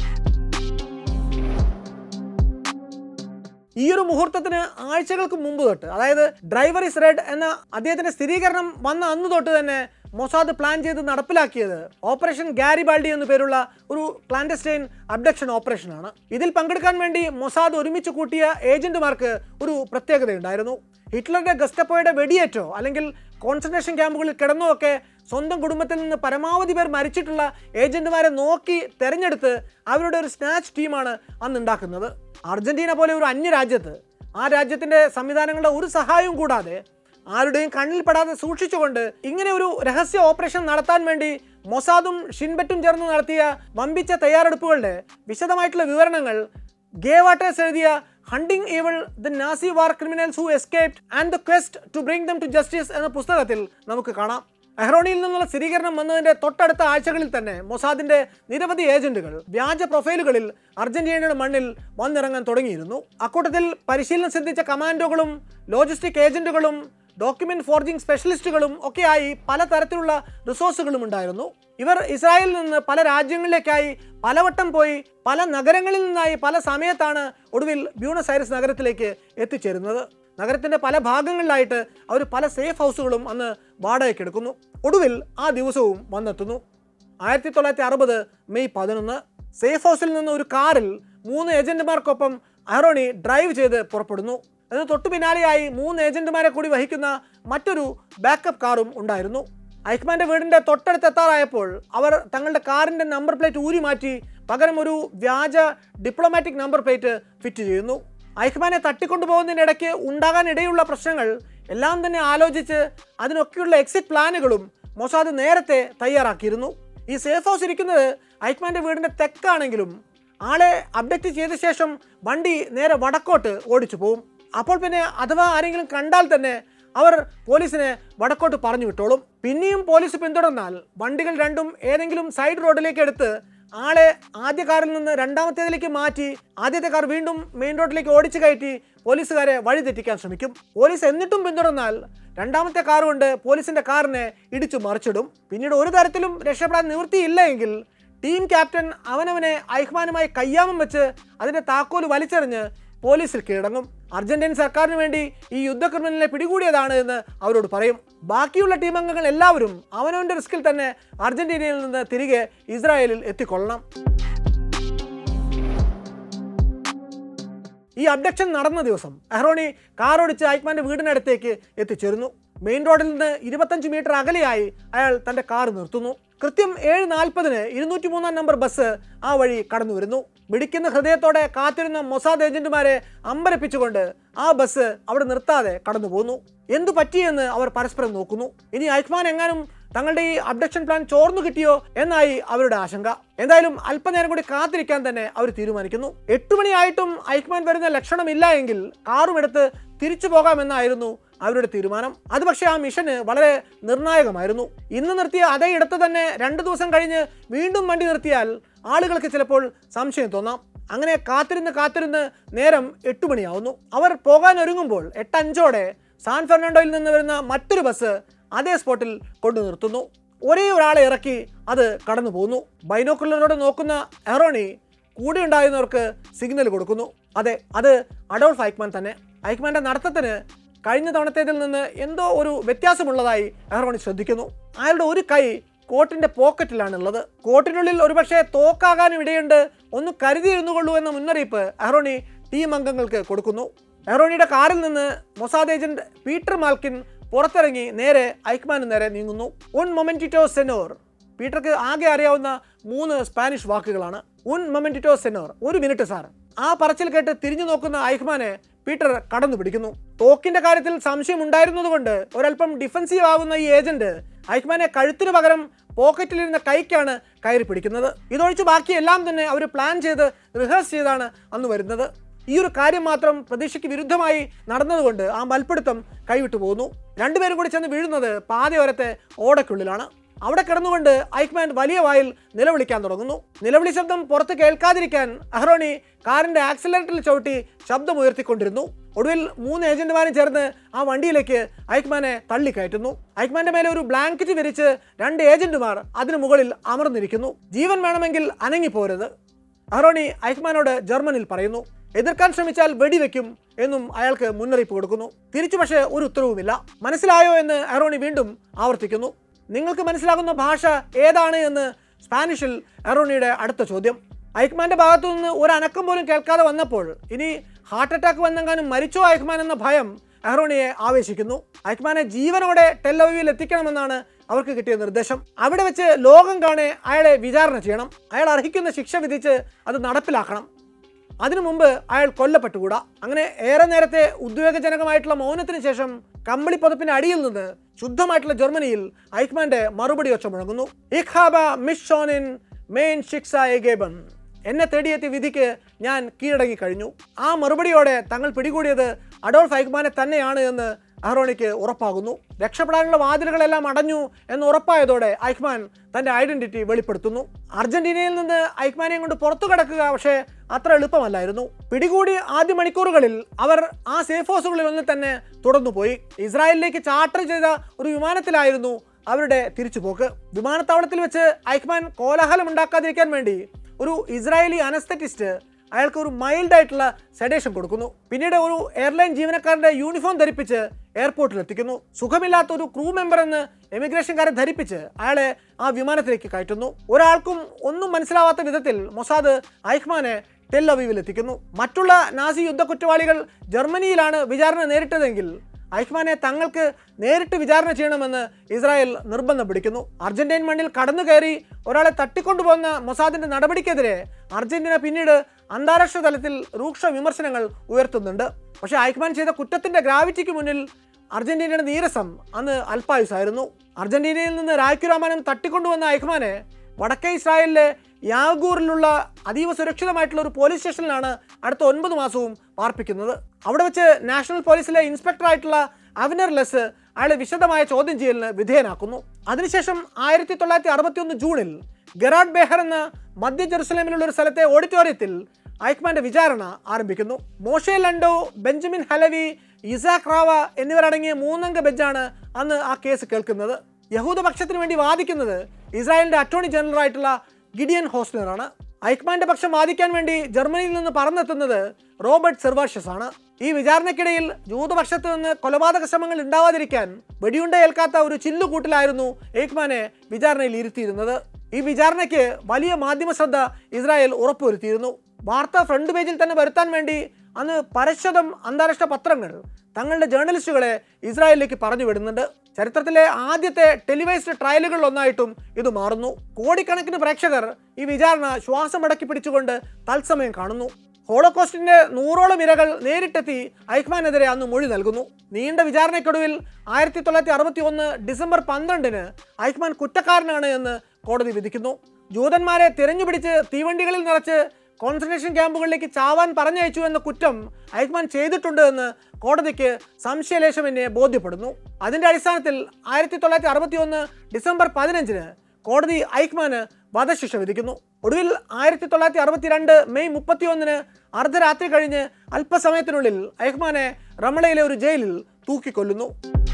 ഈ ഒരു മുഹൂർത്തത്തിന് ആഴ്ചകൾക്ക് മുമ്പ് തൊട്ട് അതായത് ഡ്രൈവർ ഇസ് റെഡ് എന്ന അദ്ദേഹത്തിന്റെ സ്ഥിരീകരണം വന്ന അന്ന് തൊട്ട് തന്നെ മൊസാദ് പ്ലാൻ ചെയ്ത് നടപ്പിലാക്കിയത് ഓപ്പറേഷൻ ഗാരിബാൾഡി എന്നു പേരുള്ള ഒരു ക്ലാൻഡസ്റ്റൈൻ അബ്ഡക്ഷൻ ഓപ്പറേഷനാണ് ഇതിൽ പങ്കെടുക്കാൻ വേണ്ടി മൊസാദ് ഒരുമിച്ച് കൂട്ടിയ ഏജന്റുമാർക്ക് ഒരു പ്രത്യേകതയുണ്ടായിരുന്നു ഹിറ്റ്ലറുടെ ഗസ്റ്റപ്പോയുടെ വെടിയേറ്റോ അല്ലെങ്കിൽ കോൺസെൻട്രേഷൻ ക്യാമ്പുകളിൽ കിടന്നോ ഒക്കെ സ്വന്തം കുടുംബത്തിൽ നിന്ന് പരമാവധി പേർ മരിച്ചിട്ടുള്ള ഏജന്റുമാരെ നോക്കി തെരഞ്ഞെടുത്ത് അവരുടെ ഒരു സ്നാച്ച് ടീമാണ് അന്ന് ഉണ്ടാക്കുന്നത് അർജന്റീന പോലെ ഒരു അന്യരാജ്യത്ത് ആ രാജ്യത്തിൻ്റെ സംവിധാനങ്ങളുടെ ഒരു സഹായവും കൂടാതെ ആരുടെയും കണ്ണിൽ പെടാതെ സൂക്ഷിച്ചുകൊണ്ട് ഇങ്ങനെ ഒരു രഹസ്യ ഓപ്പറേഷൻ നടത്താൻ വേണ്ടി മൊസാദും ഷിൻബറ്റും ചേർന്ന് നടത്തിയ വമ്പിച്ച തയ്യാറെടുപ്പുകളുടെ വിശദമായിട്ടുള്ള വിവരണങ്ങൾ ഗേ വാട്ടേഴ്സ് എഴുതിയ hunting evil the Nazi war criminals who escaped and the quest to bring them to justice എന്ന പുസ്തകത്തിൽ നമുക്ക് കാണാം എഹ്റോണിയിൽ നിന്നുള്ള സ്ഥിരീകരണം വന്നതിന്റെ തൊട്ടടുത്ത ആഴ്ചകളിൽ തന്നെ മൊസാദിന്റെ നിരവധി ഏജന്റുകൾ വ്യാജ പ്രൊഫൈലുകളിൽ അർജന്റീനയുടെ മണ്ണിൽ വന്നിറങ്ങാൻ തുടങ്ങിയിരുന്നു അക്കൂട്ടത്തിൽ പരിശീലനം സിദ്ധിച്ച കമാൻഡോകളും ലോജിസ്റ്റിക് ഏജന്റുകളും ഡോക്യുമെന്റ് ഫോർജിംഗ് സ്പെഷ്യലിസ്റ്റുകളും ഒക്കെയായി പലതരത്തിലുള്ള റിസോഴ്സുകളും ഉണ്ടായിരുന്നു ഇവർ ഇസ്രായേലിൽ നിന്ന് പല രാജ്യങ്ങളിലേക്കായി പലവട്ടം പോയി പല നഗരങ്ങളിൽ നിന്നായി പല സമയത്താണ് ഒടുവിൽ ബ്യൂണസ് ഐറിസ് നഗരത്തിലേക്ക് എത്തിച്ചേരുന്നത് നഗരത്തിന്റെ പല ഭാഗങ്ങളിലായിട്ട് അവർ പല സേഫ് ഹൗസുകളും അന്ന് വാടകയ്ക്ക് എടുക്കുന്നു ഒടുവിൽ ആ ദിവസവും വന്നെത്തുന്നു ആയിരത്തി തൊള്ളായിരത്തി അറുപത് മെയ് പതിനൊന്ന് സേഫ് ഹൗസിൽ നിന്ന് ഒരു കാറിൽ മൂന്ന് ഏജന്റുമാർക്കൊപ്പം അഹറോണി ഡ്രൈവ് ചെയ്ത് പുറപ്പെടുന്നു അതിന് തൊട്ടു പിന്നാലെയായി മൂന്ന് ഏജന്റുമാരെ കൂടി വഹിക്കുന്ന മറ്റൊരു ബാക്കപ്പ് കാറും ഉണ്ടായിരുന്നു ഐക്മാന്റെ വീടിന്റെ തൊട്ടടുത്തെത്താറായപ്പോൾ അവർ തങ്ങളുടെ കാറിന്റെ നമ്പർ പ്ലേറ്റ് ഊരി മാറ്റി പകരം ഒരു വ്യാജ ഡിപ്ലോമാറ്റിക് നമ്പർ പ്ലേറ്റ് ഫിറ്റ് ചെയ്യുന്നു ഐക്മാനെ തട്ടിക്കൊണ്ടുപോകുന്നതിനിടയ്ക്ക് ഉണ്ടാകാനിടയുള്ള പ്രശ്നങ്ങൾ എല്ലാം തന്നെ ആലോചിച്ച് അതിനൊക്കെയുള്ള എക്സിറ്റ് പ്ലാനുകളും മൊസാദ് നേരത്തെ തയ്യാറാക്കിയിരുന്നു ഈ സേഫ് ഹൗസ് ഇരിക്കുന്നത് ഐക്മാന്റെ വീടിന്റെ തെക്കാണെങ്കിലും ആളെ അപ്ഡേറ്റ് ചെയ്ത ശേഷം വണ്ടി നേരെ വടക്കോട്ട് ഓടിച്ചു പോകും അപ്പോൾ പിന്നെ അഥവാ ആരെങ്കിലും കണ്ടാൽ തന്നെ അവർ പോലീസിനെ വടക്കോട്ട് പറഞ്ഞു വിട്ടോളും പിന്നെയും പോലീസ് പിന്തുടർന്നാൽ വണ്ടികൾ രണ്ടും ഏതെങ്കിലും സൈഡ് റോഡിലേക്ക് എടുത്ത് ആളെ ആദ്യ കാറിൽ നിന്ന് രണ്ടാമത്തേതിലേക്ക് മാറ്റി ആദ്യത്തെ കാർ വീണ്ടും മെയിൻ റോഡിലേക്ക് ഓടിച്ചു കയറ്റി പോലീസുകാരെ വഴിതെറ്റിക്കാൻ ശ്രമിക്കും പോലീസ് എന്നിട്ടും പിന്തുടർന്നാൽ രണ്ടാമത്തെ കാർ കൊണ്ട് പോലീസിന്റെ കാറിനെ ഇടിച്ചു മറിച്ചിടും പിന്നീട് ഒരു തരത്തിലും രക്ഷപ്പെടാൻ നിവൃത്തിയില്ല എങ്കിൽ ടീം ക്യാപ്റ്റൻ അവനവനെ ഐഹ്മാനുമായി കയ്യാമം വെച്ച് അതിന്റെ താക്കോല് വലിച്ചെറിഞ്ഞ് പോലീസിൽ കീഴടങ്ങും അർജന്റീൻ സർക്കാരിന് വേണ്ടി ഈ യുദ്ധ ക്രിമിനലിനെ പിടികൂടിയതാണ് എന്ന് അവരോട് പറയും ബാക്കിയുള്ള ടീം അംഗങ്ങൾ എല്ലാവരും അവനവന്റെ റിസ്കിൽ തന്നെ അർജന്റീനയിൽ നിന്ന് തിരികെ ഇസ്രായേലിൽ എത്തിക്കൊള്ളണം ഈ അബ്ഡക്ഷൻ നടന്ന ദിവസം എഹ്റോണി കാറോടിച്ച് ഐക്മാന്റെ വീടിനടുത്തേക്ക് എത്തിച്ചേരുന്നു മെയിൻ റോഡിൽ നിന്ന് ഇരുപത്തഞ്ച് മീറ്റർ അകലെയായി അയാൾ തന്റെ കാർ നിർത്തുന്നു കൃത്യം ഏഴ് നാൽപ്പതിന് ഇരുന്നൂറ്റി മൂന്നാം നമ്പർ ബസ് ആ വഴി കടന്നു വരുന്നു മിടിക്കുന്ന ഹൃദയത്തോടെ കാത്തിരുന്ന മൊസാദ് ഏജന്റുമാരെ അമ്പരപ്പിച്ചുകൊണ്ട് ആ ബസ് അവിടെ നിർത്താതെ കടന്നു പോകുന്നു എന്തു പറ്റിയെന്ന് അവർ പരസ്പരം നോക്കുന്നു ഇനി ഐക്മാൻ എങ്ങാനും തങ്ങളുടെ ഈ അബ്ഡക്ഷൻ പ്ലാൻ ചോർന്നു കിട്ടിയോ എന്നായി അവരുടെ ആശങ്ക എന്തായാലും അല്പനേരം കൂടി കാത്തിരിക്കാൻ തന്നെ അവർ തീരുമാനിക്കുന്നു എട്ട് മണിയായിട്ടും ഐക്മാൻ വരുന്ന ലക്ഷണമില്ല എങ്കിൽ കാറും എടുത്ത് തിരിച്ചു പോകാമെന്നായിരുന്നു അവരുടെ തീരുമാനം അത് പക്ഷേ ആ മിഷന് വളരെ നിർണായകമായിരുന്നു ഇന്ന് നിർത്തിയ അതേ ഇടത്ത് തന്നെ രണ്ട് ദിവസം കഴിഞ്ഞ് വീണ്ടും വണ്ടി നിർത്തിയാൽ ആളുകൾക്ക് ചിലപ്പോൾ സംശയം തോന്നാം അങ്ങനെ കാത്തിരുന്ന് കാത്തിരുന്ന് നേരം എട്ട് മണിയാവുന്നു അവർ പോകാൻ ഒരുങ്ങുമ്പോൾ എട്ടഞ്ചോടെ സാൻ ഫെർണാണ്ടോയിൽ നിന്ന് വരുന്ന മറ്റൊരു ബസ് അതേ സ്പോട്ടിൽ കൊണ്ടു നിർത്തുന്നു ഒരേ ഒരാളെ ഇറക്കി അത് കടന്നു പോകുന്നു ബൈനോക്കുലറിലൂടെ നോക്കുന്ന എറോണി കൂടെ ഉണ്ടായിരുന്നവർക്ക് സിഗ്നൽ കൊടുക്കുന്നു അതെ അത് അഡോൾഫ് ഐക്മാൻ തന്നെ ഐക്മാന്റെ നടത്തത്തിന് കഴിഞ്ഞ തവണത്തേതിൽ നിന്ന് എന്തോ ഒരു വ്യത്യാസമുള്ളതായി എഹ്റോണി ശ്രദ്ധിക്കുന്നു അയാളുടെ ഒരു കൈ കോട്ടിന്റെ പോക്കറ്റിലാണുള്ളത് കോട്ടിനുള്ളിൽ ഒരുപക്ഷെ തോക്കാകാനും ഇടയുണ്ട് ഒന്ന് കരുതിയിരുന്നു കൊള്ളൂ എന്ന മുന്നറിയിപ്പ് എഹ്റോണി ടീം അംഗങ്ങൾക്ക് കൊടുക്കുന്നു എഹ്റോണിയുടെ കാറിൽ നിന്ന് മൊസാദ് ഏജന്റ് പീറ്റർ മാൽക്കിൻ പുറത്തിറങ്ങി നേരെ ഐക്മാന് നേരെ നീങ്ങുന്നു ഉൻ മൊമെന്റിറ്റോ സെനോർ പീറ്റർക്ക് ആകെ അറിയാവുന്ന മൂന്ന് സ്പാനിഷ് വാക്കുകളാണ് ഉൻ മൊമെന്റിറ്റോ സെനോർ ഒരു മിനിറ്റ് സാർ ആ പറച്ചിൽ കേട്ട് തിരിഞ്ഞു നോക്കുന്ന ഐഹ്മാനെ പീറ്റർ കടന്നു പിടിക്കുന്നു തോക്കിന്റെ കാര്യത്തിൽ സംശയം ഉണ്ടായിരുന്നതുകൊണ്ട് ഒരല്പം ഡിഫൻസീവ് ആകുന്ന ഈ ഏജന്റ് ഐഹ്മാനെ കഴുത്തിനു പകരം പോക്കറ്റിലിരുന്ന കൈക്കാണ് കയറി പിടിക്കുന്നത് ഇതൊഴിച്ച് ബാക്കി എല്ലാം തന്നെ അവർ പ്ലാൻ ചെയ്ത് റിഹേഴ്സ് ചെയ്താണ് അന്ന് വരുന്നത് ഈ ഒരു കാര്യം മാത്രം പ്രതീക്ഷയ്ക്ക് വിരുദ്ധമായി നടന്നതുകൊണ്ട് ആ മൽപ്പിടുത്തം കൈവിട്ടു പോകുന്നു രണ്ടുപേരും കൂടി ചെന്ന് വീഴുന്നത് പാതയോരത്തെ ഓടയ്ക്കുള്ളിലാണ് അവിടെ കിടന്നുകൊണ്ട് ഐക്മാൻ വലിയ വായിൽ നിലവിളിക്കാൻ തുടങ്ങുന്നു നിലവിളി ശബ്ദം പുറത്ത് കേൾക്കാതിരിക്കാൻ അഹ്റോണി കാറിന്റെ ആക്സിലേറ്ററിൽ ചവിട്ടി ശബ്ദം ഉയർത്തിക്കൊണ്ടിരുന്നു ഒടുവിൽ മൂന്ന് ഏജന്റുമാരും ചേർന്ന് ആ വണ്ടിയിലേക്ക് ഐക്മാനെ തള്ളിക്കയറ്റുന്നു ഐക്മാന്റെ മേലെ ഒരു ബ്ലാങ്കറ്റ് വിരിച്ച് രണ്ട് ഏജന്റുമാർ അതിനു മുകളിൽ അമർന്നിരിക്കുന്നു ജീവൻ വേണമെങ്കിൽ അനങ്ങിപ്പോരുത് അഹ്റോണി ഐക്മാനോട് ജർമ്മനിൽ പറയുന്നു എതിർക്കാൻ ശ്രമിച്ചാൽ വെടിവെക്കും എന്നും അയാൾക്ക് മുന്നറിയിപ്പ് കൊടുക്കുന്നു തിരിച്ചു പക്ഷേ ഒരു ഉത്തരവുമില്ല മനസ്സിലായോ എന്ന് അഹ്റോണി വീണ്ടും ആവർത്തിക്കുന്നു നിങ്ങൾക്ക് മനസ്സിലാകുന്ന ഭാഷ ഏതാണ് എന്ന് സ്പാനിഷിൽ അറോണിയുടെ അടുത്ത ചോദ്യം ഐക്മാന്റെ ഭാഗത്തു നിന്ന് ഒരു അനക്കം പോലും കേൾക്കാതെ വന്നപ്പോൾ ഇനി ഹാർട്ട് അറ്റാക്ക് വന്നെങ്ങാനും മരിച്ചോ ഐക്മാൻ എന്ന ഭയം അഹ്റോണിയെ ആവേശിക്കുന്നു ഐക്മാനെ ജീവനോടെ ടെല്ലവിയിൽ എത്തിക്കണമെന്നാണ് അവർക്ക് കിട്ടിയ നിർദ്ദേശം അവിടെ വെച്ച് ലോകം കാണെ അയാളെ വിചാരണ ചെയ്യണം അയാൾ അർഹിക്കുന്ന ശിക്ഷ വിധിച്ച് അത് നടപ്പിലാക്കണം അതിനു മുമ്പ് അയാൾ കൊല്ലപ്പെട്ടുകൂടാ അങ്ങനെ ഏറെ നേരത്തെ ഉദ്വേഗജനകമായിട്ടുള്ള മൗനത്തിന് ശേഷം കമ്പിളി പതപ്പിന്റെ അടിയിൽ നിന്ന് ശുദ്ധമായിട്ടുള്ള ജർമ്മനിയിൽ ഐക്മാന്റെ മറുപടി ഒച്ച മുഴങ്ങുന്നു "Ich habe mich schon in mein Schicksal gegeben." എന്നെ തേടിയെത്തിയ വിധിക്ക് ഞാൻ കീഴടങ്ങി കഴിഞ്ഞു ആ മറുപടിയോടെ തങ്ങൾ പിടികൂടിയത് അഡോൾഫ് ഐക്മാനെ തന്നെയാണ് എന്ന് അഹ്റോണിക്ക് ഉറപ്പാകുന്നു രക്ഷപ്പെടാനുള്ള വാതിലുകളെല്ലാം അടഞ്ഞു എന്ന് ഉറപ്പായതോടെ ഐക്മാൻ തന്റെ ഐഡന്റിറ്റി വെളിപ്പെടുത്തുന്നു അർജന്റീനയിൽ നിന്ന് ഐക്മാനെയും കൊണ്ട് പുറത്തു കടക്കുക പക്ഷേ അത്ര എളുപ്പമല്ലായിരുന്നു പിടികൂടി ആദ്യ മണിക്കൂറുകളിൽ അവർ ആ സേഫ് ഹൗസുകളിൽ ഒന്ന് തന്നെ തുടർന്നുപോയി ഇസ്രായേലിലേക്ക് ചാർട്ടർ ചെയ്ത ഒരു വിമാനത്തിലായിരുന്നു അവരുടെ തിരിച്ചുപോക്ക് വിമാനത്താവളത്തിൽ വെച്ച് ഐക്മാൻ കോലാഹലം ഉണ്ടാക്കാതിരിക്കാൻ വേണ്ടി ഒരു ഇസ്രായേലി അനസ്തറ്റിസ്റ്റ് അയാൾക്ക് ഒരു മൈൽഡ് ആയിട്ടുള്ള സെഡേഷൻ കൊടുക്കുന്നു പിന്നീട് ഒരു എയർലൈൻ ജീവനക്കാരന്റെ യൂണിഫോം ധരിപ്പിച്ച് എയർപോർട്ടിൽ എത്തിക്കുന്നു സുഖമില്ലാത്ത ഒരു ക്രൂ മെമ്പർ എന്ന് എമിഗ്രേഷൻകാരെ ധരിപ്പിച്ച് അയാളെ ആ വിമാനത്തിലേക്ക് കയറ്റുന്നു ഒരാൾക്കും ഒന്നും മനസ്സിലാവാത്ത വിധത്തിൽ മൊസാദ് ഐഹ്മാനെ ടെൽ അവീവിൽ എത്തിക്കുന്നു മറ്റുള്ള നാസി യുദ്ധ കുറ്റവാളികൾ ജർമ്മനിയിലാണ് വിചാരണ നേരിട്ടതെങ്കിൽ ഐഹ്മാനെ തങ്ങൾക്ക് നേരിട്ട് വിചാരണ ചെയ്യണമെന്ന് ഇസ്രായേൽ നിർബന്ധം പിടിക്കുന്നു അർജന്റീൻ മണ്ണിൽ കടന്നു കയറി ഒരാളെ തട്ടിക്കൊണ്ടുപോകുന്ന മൊസാദിന്റെ നടപടിക്കെതിരെ അർജന്റീന പിന്നീട് അന്താരാഷ്ട്ര തലത്തിൽ രൂക്ഷ വിമർശനങ്ങൾ ഉയർത്തുന്നുണ്ട് പക്ഷേ ഐഹ്മാൻ ചെയ്ത കുറ്റത്തിന്റെ ഗ്രാവിറ്റിക്ക് മുന്നിൽ അർജന്റീനയുടെ നീരസം അന്ന് അൽപായുസായിരുന്നു അർജന്റീനയിൽ നിന്ന് രായ്ക്കുരാമാനം തട്ടിക്കൊണ്ടുവന്ന ഐഹ്മാനെ വടക്കേ ഇസ്രായേലിലെ യാഗൂറിലുള്ള അതീവ സുരക്ഷിതമായിട്ടുള്ള ഒരു പോലീസ് സ്റ്റേഷനിലാണ് അടുത്ത ഒൻപത് മാസവും പാർപ്പിക്കുന്നത് അവിടെ വെച്ച് നാഷണൽ പോലീസിലെ ഇൻസ്പെക്ടറായിട്ടുള്ള അവനർ ലെസ് അയാളെ വിശദമായ ചോദ്യം ചെയ്യലിന് വിധേയനാക്കുന്നു അതിനുശേഷം ആയിരത്തി തൊള്ളായിരത്തി അറുപത്തി ഒന്ന് ജൂണിൽ ഗെറാഡ് ബെഹർ എന്ന മധ്യ ജെറുസലേമിലുള്ള ഒരു സ്ഥലത്തെ ഓഡിറ്റോറിയത്തിൽ ഐക്മാന്റെ വിചാരണ ആരംഭിക്കുന്നു Moshe Landau Benjamin Halevi Yitzhak Raveh എന്നിവരടങ്ങിയ മൂന്നംഗ ബെഞ്ചാണ് അന്ന് ആ കേസ് കേൾക്കുന്നത് യഹൂദപക്ഷത്തിന് വേണ്ടി വാദിക്കുന്നത് ഇസ്രായേലിന്റെ അറ്റോർണി ജനറൽ ആയിട്ടുള്ള ഗിഡിയൻ ഹോസ്ലറാണ് ഐക്മാന്റെ പക്ഷം വാദിക്കാൻ വേണ്ടി ജർമ്മനിയിൽ നിന്ന് പറന്നെത്തുന്നത് റോബർട്ട് സെർവാഷ്യസ് ആണ് ഈ വിചാരണയ്ക്കിടയിൽ ജൂതപക്ഷത്ത് നിന്ന് കൊലപാതക ശ്രമങ്ങൾ ഉണ്ടാവാതിരിക്കാൻ വെടിയുണ്ട ഏൽക്കാത്ത ഒരു ചില്ലുകൂട്ടിലായിരുന്നു ഏക്മാനെ വിചാരണയിൽ ഇരുത്തിയിരുന്നത് ഈ വിചാരണയ്ക്ക് വലിയ മാധ്യമ ശ്രദ്ധ ഇസ്രായേൽ ഉറപ്പുവരുത്തിയിരുന്നു വാർത്ത ഫ്രണ്ട് പേജിൽ തന്നെ വരുത്താൻ വേണ്ടി അന്ന് പരശതം അന്താരാഷ്ട്ര പത്രങ്ങൾ തങ്ങളുടെ ജേർണലിസ്റ്റുകളെ ഇസ്രായേലിലേക്ക് പറഞ്ഞു വിടുന്നുണ്ട് ചരിത്രത്തിലെ ആദ്യത്തെ ടെലിവൈസ്ഡ് ട്രയലുകളിൽ ഒന്നായിട്ടും ഇത് മാറുന്നു കോടിക്കണക്കിന് പ്രേക്ഷകർ ഈ വിചാരണ ശ്വാസമടക്കി പിടിച്ചുകൊണ്ട് തത്സമയം കാണുന്നു ഹോളോകോസ്റ്റിന്റെ നൂറോളം ഇരകൾ നേരിട്ടെത്തി ഐക്മാനെതിരെ അന്ന് മൊഴി നൽകുന്നു നീണ്ട വിചാരണയ്ക്കൊടുവിൽ ആയിരത്തി തൊള്ളായിരത്തി അറുപത്തി ഒന്ന് ഡിസംബർ പന്ത്രണ്ടിന് ഐക്മാൻ കുറ്റക്കാരനാണ് എന്ന് കോടതി വിധിക്കുന്നു ജൂതന്മാരെ തിരഞ്ഞുപിടിച്ച് തീവണ്ടികളിൽ നിറച്ച് കോൺസെൻട്രേഷൻ ക്യാമ്പുകളിലേക്ക് ചാവാൻ പറഞ്ഞയച്ചു എന്ന കുറ്റം ഐക്മാൻ ചെയ്തിട്ടുണ്ട് എന്ന് കോടതിക്ക് സംശയലേശമെന്നെ ബോധ്യപ്പെടുന്നു അതിന്റെ അടിസ്ഥാനത്തിൽ ആയിരത്തി തൊള്ളായിരത്തി അറുപത്തി ഒന്ന് ഡിസംബർ പതിനഞ്ചിന് കോടതി ഐക്മാന് വധശിക്ഷ വിധിക്കുന്നു ഒടുവിൽ ആയിരത്തി തൊള്ളായിരത്തി അറുപത്തിരണ്ട് മെയ് മുപ്പത്തി ഒന്നിന് അർദ്ധരാത്രി കഴിഞ്ഞ് അല്പസമയത്തിനുള്ളിൽ ഐഹ്മാനെ റമളയിലെ ഒരു ജയിലിൽ തൂക്കിക്കൊല്ലുന്നു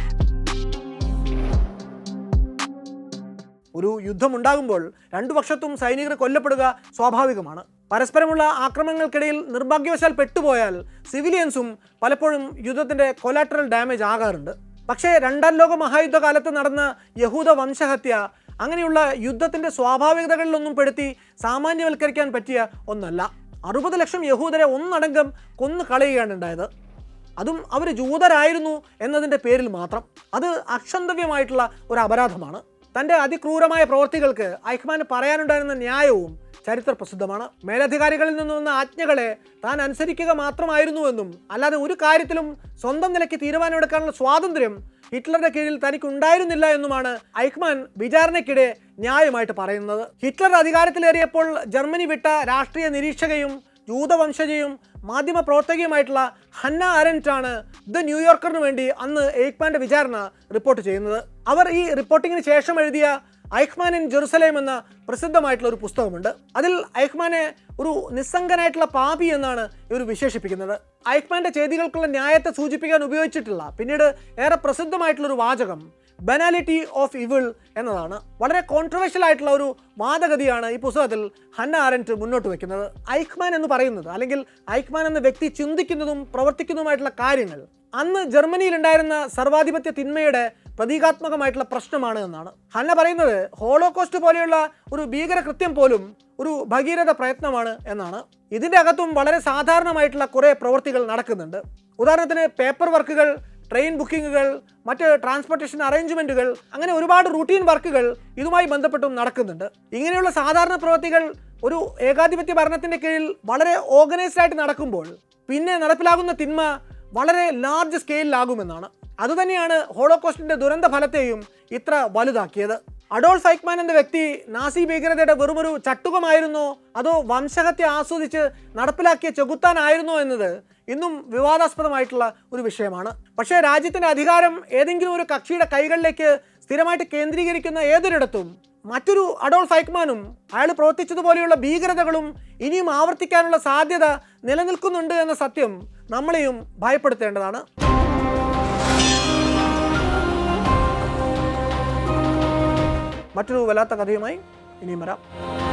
ഒരു യുദ്ധമുണ്ടാകുമ്പോൾ രണ്ടു പക്ഷത്തും സൈനികർ കൊല്ലപ്പെടുക സ്വാഭാവികമാണ് പരസ്പരമുള്ള ആക്രമണങ്ങൾക്കിടയിൽ നിർഭാഗ്യവശാൽ പെട്ടുപോയാൽ സിവിലിയൻസും പലപ്പോഴും യുദ്ധത്തിന്റെ കൊലാട്രൽ ഡാമേജ് ആകാറുണ്ട് പക്ഷേ രണ്ടാം ലോക മഹായുദ്ധകാലത്ത് നടന്ന യഹൂദ വംശഹത്യ അങ്ങനെയുള്ള യുദ്ധത്തിന്റെ സ്വാഭാവികതകളിലൊന്നും പെടുത്തി സാമാന്യവൽക്കരിക്കാൻ പറ്റിയ ഒന്നല്ല അറുപത് ലക്ഷം യഹൂദരെ ഒന്നടങ്കം കൊന്നു കളയുകയാണ് ഉണ്ടായത് അതും അവർ ജൂതരായിരുന്നു എന്നതിൻ്റെ പേരിൽ മാത്രം അത് അക്ഷന്തവ്യമായിട്ടുള്ള ഒരു അപരാധമാണ് തൻ്റെ അതിക്രൂരമായ പ്രവൃത്തികൾക്ക് ഐഹ്മാന് പറയാനുണ്ടായിരുന്ന ന്യായവും ചരിത്ര പ്രസിദ്ധമാണ് മേലധികാരികളിൽ നിന്ന് വന്ന ആജ്ഞകളെ താൻ അനുസരിക്കുക മാത്രമായിരുന്നുവെന്നും അല്ലാതെ ഒരു കാര്യത്തിലും സ്വന്തം നിലയ്ക്ക് തീരുമാനമെടുക്കാനുള്ള സ്വാതന്ത്ര്യം ഹിറ്റ്ലറുടെ കീഴിൽ തനിക്ക് ഉണ്ടായിരുന്നില്ല എന്നുമാണ് ഐക്മാൻ വിചാരണയ്ക്കിടെ ന്യായമായിട്ട് പറയുന്നത് ഹിറ്റ്ലർ അധികാരത്തിലേറിയപ്പോൾ ജർമ്മനി വിട്ട രാഷ്ട്രീയ നിരീക്ഷകയും ജൂതവംശജയും മാധ്യമ പ്രവർത്തകയുമായിട്ടുള്ള ഹന്ന അരൻറ്റ് ആണ് ദ ന്യൂയോർക്കറിന് വേണ്ടി അന്ന് എയ്ക്മാന്റെ വിചാരണ റിപ്പോർട്ട് ചെയ്യുന്നത് അവർ ഈ റിപ്പോർട്ടിങ്ങിന് ശേഷം എഴുതിയ ഐഖ്മാൻ ഇൻ ജെറുസലേം എന്ന പ്രസിദ്ധമായിട്ടുള്ള ഒരു പുസ്തകമുണ്ട് അതിൽ ഐഖ്മാനെ ഒരു നിസ്സംഗനായിട്ടുള്ള പാപി എന്നാണ് ഇവർ വിശേഷിപ്പിക്കുന്നത് ഐഖ്മാന്റെ ചെയ്തികൾക്കുള്ള ന്യായത്തെ സൂചിപ്പിക്കാൻ ഉപയോഗിച്ചിട്ടുള്ള പിന്നീട് ഏറെ പ്രസിദ്ധമായിട്ടുള്ള ഒരു വാചകം ബനാലിറ്റി ഓഫ് ഇവിൾ എന്നതാണ് വളരെ കോൺട്രവേഴ്ഷ്യൽ ആയിട്ടുള്ള ഒരു വാദഗതിയാണ് ഈ പുസ്തകത്തിൽ ഹന്ന ആരൻറ്റ് മുന്നോട്ട് വെക്കുന്നത് ഐക്മാൻ എന്ന് പറയുന്നത് അല്ലെങ്കിൽ ഐക്മാൻ എന്ന വ്യക്തി ചിന്തിക്കുന്നതും പ്രവർത്തിക്കുന്നതുമായിട്ടുള്ള കാര്യങ്ങൾ അന്ന് ജർമ്മനിയിൽ ഉണ്ടായിരുന്ന സർവാധിപത്യ തിന്മയുടെ പ്രതീകാത്മകമായിട്ടുള്ള പ്രശ്നമാണ് എന്നാണ് ഹന്ന പറയുന്നത് ഹോളോകോസ്റ്റ് പോലെയുള്ള ഒരു ഭീകരകൃത്യം പോലും ഒരു ഭഗീരഥ പ്രയത്നമാണ് എന്നാണ് ഇതിൻ്റെ അകത്തും വളരെ സാധാരണമായിട്ടുള്ള കുറേ പ്രവൃത്തികൾ നടക്കുന്നുണ്ട് ഉദാഹരണത്തിന് പേപ്പർ വർക്കുകൾ ട്രെയിൻ ബുക്കിങ്ങുകൾ മറ്റ് ട്രാൻസ്പോർട്ടേഷൻ അറേഞ്ച്മെൻറ്റുകൾ അങ്ങനെ ഒരുപാട് റൂട്ടീൻ വർക്കുകൾ ഇതുമായി ബന്ധപ്പെട്ടും നടക്കുന്നുണ്ട് ഇങ്ങനെയുള്ള സാധാരണ പ്രവൃത്തികൾ ഒരു ഏകാധിപത്യ ഭരണത്തിൻ്റെ കീഴിൽ വളരെ ഓർഗനൈസ്ഡ് ആയിട്ട് നടക്കുമ്പോൾ പിന്നെ നടപ്പിലാകുന്ന തിന്മ വളരെ ലാർജ് സ്കെയിലിലാകുമെന്നാണ് അതുതന്നെയാണ് ഹോളോകോസ്റ്റിന്റെ ദുരന്ത ഫലത്തെയും ഇത്ര വലുതാക്കിയത് അഡോൾഫ് ഐക്മാൻ എന്ന വ്യക്തി നാസി ഭീകരതയുടെ വെറുമൊരു ചട്ടുകമായിരുന്നോ അതോ വംശഹത്യ ആസ്വദിച്ച് നടപ്പിലാക്കിയ ചെകുത്താനായിരുന്നോ എന്നത് ഇന്നും വിവാദാസ്പദമായിട്ടുള്ള ഒരു വിഷയമാണ് പക്ഷേ രാജ്യത്തിന്റെ അധികാരം ഏതെങ്കിലും ഒരു കക്ഷിയുടെ കൈകളിലേക്ക് സ്ഥിരമായിട്ട് കേന്ദ്രീകരിക്കുന്ന ഏതൊരിടത്തും മറ്റൊരു അഡോൾഫ് ഐക്മാനും അയാൾ പ്രവർത്തിച്ചതുപോലെയുള്ള ഭീകരതകളും ഇനിയും ആവർത്തിക്കാനുള്ള സാധ്യത നിലനിൽക്കുന്നുണ്ട് എന്ന സത്യം നമ്മളെയും ഭയപ്പെടുത്തേണ്ടതാണ് മറ്റൊരു വല്ലാത്ത കഥയുമായി ഇനിയും വരാം